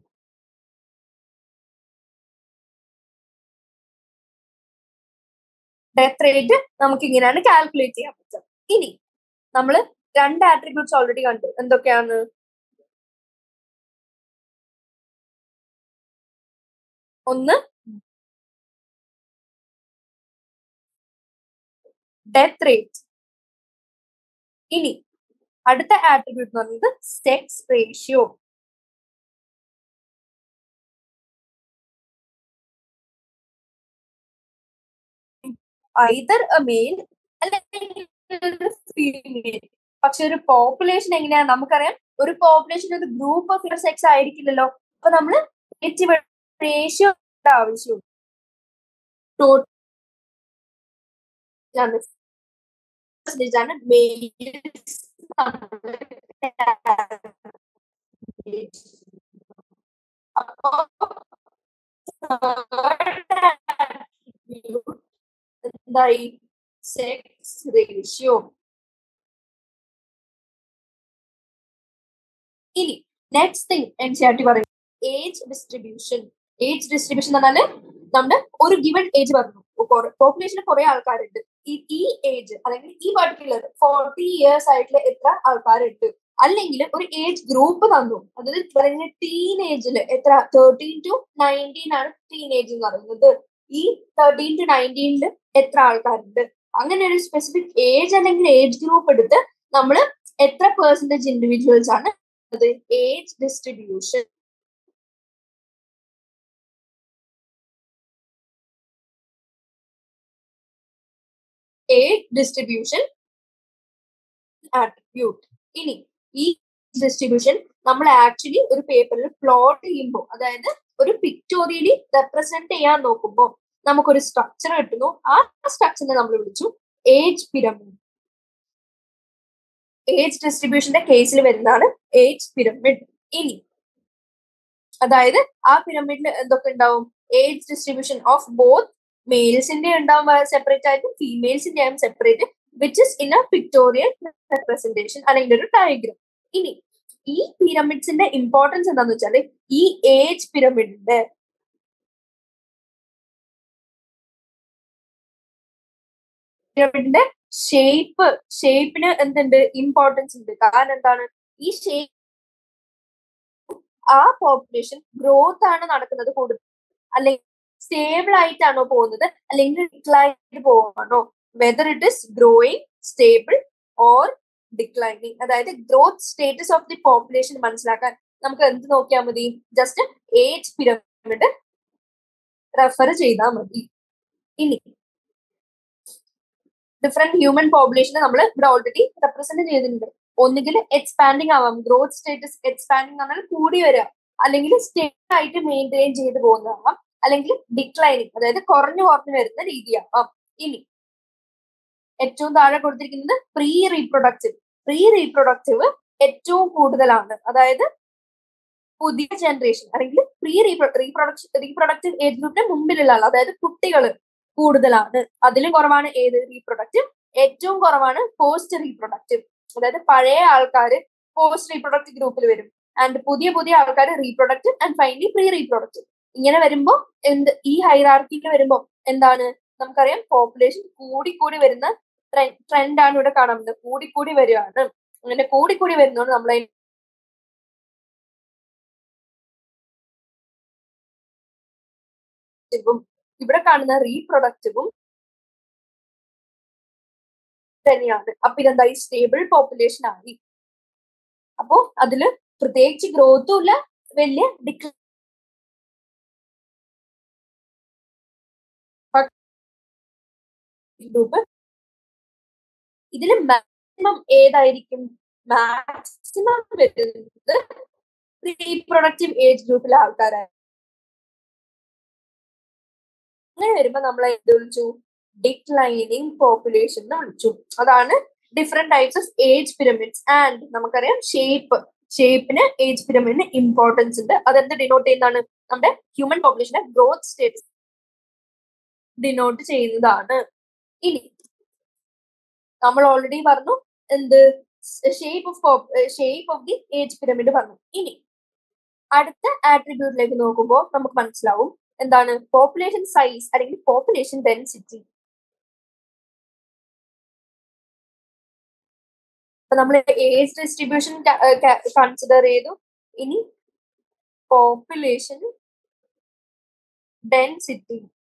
ഡെത്ത് റേറ്റ് നമുക്ക് ഇങ്ങനെയാണ് കാൽക്കുലേറ്റ് ചെയ്യാൻ പറ്റുക ഇനി നമ്മൾ രണ്ട് ആട്രിബ്യൂട്ട്സ് ഓൾറെഡി കണ്ടു എന്തൊക്കെയാണ് ഒന്ന് ഡെത്ത് റേറ്റ് ഇനി അടുത്ത ആട്രിബ്യൂട്ട് എന്ന് പറയുന്നത് sex ratio either a male അല്ലെങ്കിൽ ഫീമെയിൽ പക്ഷെ ഒരു പോപ്പുലേഷൻ എങ്ങനെയാണ് നമുക്കറിയാം ഒരു പോപ്പുലേഷൻ ഒരു ഗ്രൂപ്പ് ഓഫ് സെക്സ് ആയിരിക്കില്ലല്ലോ അപ്പൊ നമ്മൾ റേഷ്യോ ആവശ്യമുണ്ട് നോട്ട് ആണ് മെയിൽസ് അപ്പോ എന്തായി സെക്സ് റേഷ്യോ ഇനി next thing N C R T പറയും ഏജ് ഡിസ്ട്രിബ്യൂഷൻ ഏജ് ഡിസ്ട്രിബ്യൂഷൻ എന്ന് പറഞ്ഞാല് നമ്മുടെ ഒരു ഗിവൺ ഏജ് പറഞ്ഞു പോപ്പുലേഷനിൽ കുറെ ആൾക്കാരുണ്ട് ഈ ഈ ഏജ് അല്ലെങ്കിൽ ഈ പർട്ടിക്കുലർ ഫോർട്ടി ഇയേഴ്സ് ആയിട്ടുള്ള എത്ര ആൾക്കാരുണ്ട് അല്ലെങ്കിൽ ഒരു ഏജ് ഗ്രൂപ്പ് തന്നു അതായത് പറയുന്നത് ടീൻ ഏജിൽ എത്ര തേർട്ടീൻ ടു നയൻറ്റീൻ ആണ് ടീൻ ഏജ് എന്ന് പറയുന്നത് ഈ തേർട്ടീൻ ടു നയൻറ്റീനിൽ എത്ര ആൾക്കാരുണ്ട് അങ്ങനെ ഒരു സ്പെസിഫിക് ഏജ് അല്ലെങ്കിൽ ഏജ് ഗ്രൂപ്പ് എടുത്ത് നമ്മൾ എത്ര പെർസെന്റേജ് ഇൻഡിവിജ്വൽസ് ആണ് അത് age distribution age distribution attribute ഇനി ഈ ഡിസ്ട്രിബ്യൂഷൻ നമ്മൾ ആക്ച്വലി ഒരു പേപ്പറിൽ പ്ലോട്ട് ചെയ്യുമ്പോൾ അതായത് ഒരു പിക്ടോറിയലി റെപ്രസെന്റ് ചെയ്യാൻ നോക്കുമ്പോൾ നമുക്കൊരു സ്ട്രക്ചർ കിട്ടുന്നു ആ സ്ട്രക്ചറിനെ നമ്മൾ വിളിച്ചു ഏജ് പിരമിഡ് ഏജ് ഡിസ്ട്രിബ്യൂഷന്റെ കേസിൽ വരുന്നതാണ് ഏജ് പിരമിഡ് ഇനി അതായത് ആ പിരമിഡിൽ എന്തൊക്കെ ഉണ്ടാവും ഏജ് ഡിസ്ട്രിബ്യൂഷൻ ഓഫ് ബോത്ത് മെയിൽസിന്റെ ഉണ്ടാവും സെപ്പറേറ്റ് ആയിട്ട് ഫീമെയിൽസിന്റെ ആയും separate which is in a pictorial representation അല്ലെങ്കിൽ ഒരു ഡയഗ്രാം ഇനി ഈ പിരമിഡ്സിന്റെ ഇമ്പോർട്ടൻസ് എന്താന്ന് വെച്ചാല് ഈ ഏജ് പിരമിഡിന്റെ പിരമിഡിന്റെ ഷേപ്പ് ഷേപ്പിന് എന്തുണ്ട് ഇമ്പോർട്ടൻസ് ഉണ്ട് കാരണം എന്താണ് ഈ ഷേപ്പ് ആ പോപ്പുലേഷൻ ഗ്രോത്ത് ആണ് നടക്കുന്നത് കൂടുതൽ അല്ലെങ്കിൽ സ്റ്റേബിൾ ആയിട്ടാണോ പോകുന്നത് അല്ലെങ്കിൽ ഡിക്ലൈൻ പോവാണോ whether it is growing stable or declining അതായത് growth status of the population മനസ്സിലാക്കാൻ നമുക്ക് എന്ത് നോക്കിയാൽ മതി ജസ്റ്റ് ഏജ് പിരമിഡ് റെഫർ ചെയ്താൽ മതി ഇനി ഡിഫറെന്റ് ഹ്യൂമൻ പോപ്പുലേഷനെ നമ്മൾ ഇവിടെ ഓൾറെഡി റെപ്രസെന്റ് ചെയ്തിട്ടുണ്ട് ഒന്നുകിൽ എക്സ്പാൻഡിങ് ആവാം ഗ്രോത്ത് സ്റ്റേറ്റസ് എക്സ്പാൻഡിങ് പറഞ്ഞാൽ കൂടി വരിക അല്ലെങ്കിൽ സ്റ്റേബിൾ ആയിട്ട് മെയിൻറ്റെയിൻ ചെയ്ത് പോകുന്നതാവാം അല്ലെങ്കിൽ ഡിക്ലൈനിങ് അതായത് കുറഞ്ഞു കുറഞ്ഞു വരുന്ന രീതിയാവാം ഇനി ഏറ്റവും താഴെ കൊടുത്തിരിക്കുന്നത് പ്രീ റീപ്രൊഡക്റ്റീവ് പ്രീ റീപ്രൊഡക്റ്റീവ് ഏറ്റവും കൂടുതലാണ് അതായത് പുതിയ ജനറേഷൻ അല്ലെങ്കിൽ പ്രീ റീപ്രൊഡക്ഷൻ റീപ്രൊഡക്റ്റീവ് ഏജ് ഗ്രൂപ്പിന്റെ മുമ്പിലുള്ള ആൾ അതായത് കുട്ടികൾ കൂടുതലാണ് അതിലും കുറവാണ് ഏത് റീപ്രൊഡക്റ്റീവ് ഏറ്റവും കുറവാണ് പോസ്റ്റ് റീപ്രൊഡക്റ്റീവ് അതായത് പഴയ ആൾക്കാർ പോസ്റ്റ് റീപ്രൊഡക്റ്റീവ് ഗ്രൂപ്പിൽ വരും ആൻഡ് പുതിയ പുതിയ ആൾക്കാർ reproductive and finally pre reproductive ഇങ്ങനെ വരുമ്പോൾ എന്ത് ഈ ഹൈറാർക്കിയിൽ വരുമ്പോൾ എന്താണ് നമുക്കറിയാം പോപ്പുലേഷൻ കൂടി കൂടി വരുന്ന ട്രെൻഡ് ആണ് ഇവിടെ കാണുന്നത് കൂടി കൂടി വരികയാണ് അങ്ങനെ കൂടി കൂടി വരുന്നതുകൊണ്ട് നമ്മൾ ഇവിടെ കാണുന്ന റീപ്രൊഡക്റ്റീവും തന്നെയാണ് അപ്പൊ ഇതെന്തായി സ്റ്റേബിൾ പോപ്പുലേഷൻ ആയി അപ്പോ അതില് പ്രത്യേകിച്ച് ഗ്രോത്തും ഇല്ല വലിയ ഡിക്ലൈൻ ഗ്രൂപ്പ് ഇതില് മാക്സിമം ഏതായിരിക്കും മാക്സിമം വരുന്നത് റീപ്രൊഡക്റ്റീവ് ഏജ് ഗ്രൂപ്പിലെ ആൾക്കാരാണ് അങ്ങനെ വരുമ്പോ നമ്മൾ എന്ത് വിളിച്ചു ഡിക്ലൈനിങ് പോപ്പുലേഷൻ എന്ന് വിളിച്ചു അതാണ് different types of age pyramids and നമുക്കറിയാം ഷേപ്പ് ഷേപ്പിന് ഏജ് പിരമിഡിന് ഇമ്പോർട്ടൻസ് ഉണ്ട് അതെന്ത് ഡിനോട്ട് ചെയ്യുന്നതാണ് നമ്മുടെ ഹ്യൂമൻ പോപ്പുലേഷന്റെ ഗ്രോത്ത് സ്റ്റേറ്റസ് ഡിനോട്ട് ചെയ്യുന്നതാണ് ഇനി നമ്മൾ ഓൾറെഡി പറഞ്ഞു എന്ത് shape of shape of the age pyramid പറഞ്ഞു ഇനി അടുത്ത ആട്രിബ്യൂട്ടിലേക്ക് നോക്കുമ്പോൾ നമുക്ക് മനസ്സിലാവും എന്താണ് പോപ്പുലേഷൻ സൈസ് അല്ലെങ്കിൽ പോപ്പുലേഷൻ ഡെൻസിറ്റി അപ്പൊ നമ്മൾ ഏജ് ഡിസ്ട്രിബ്യൂഷൻ കൺസിഡർ ചെയ്തു ഇനി പോപ്പുലേഷൻ ഡെൻസിറ്റി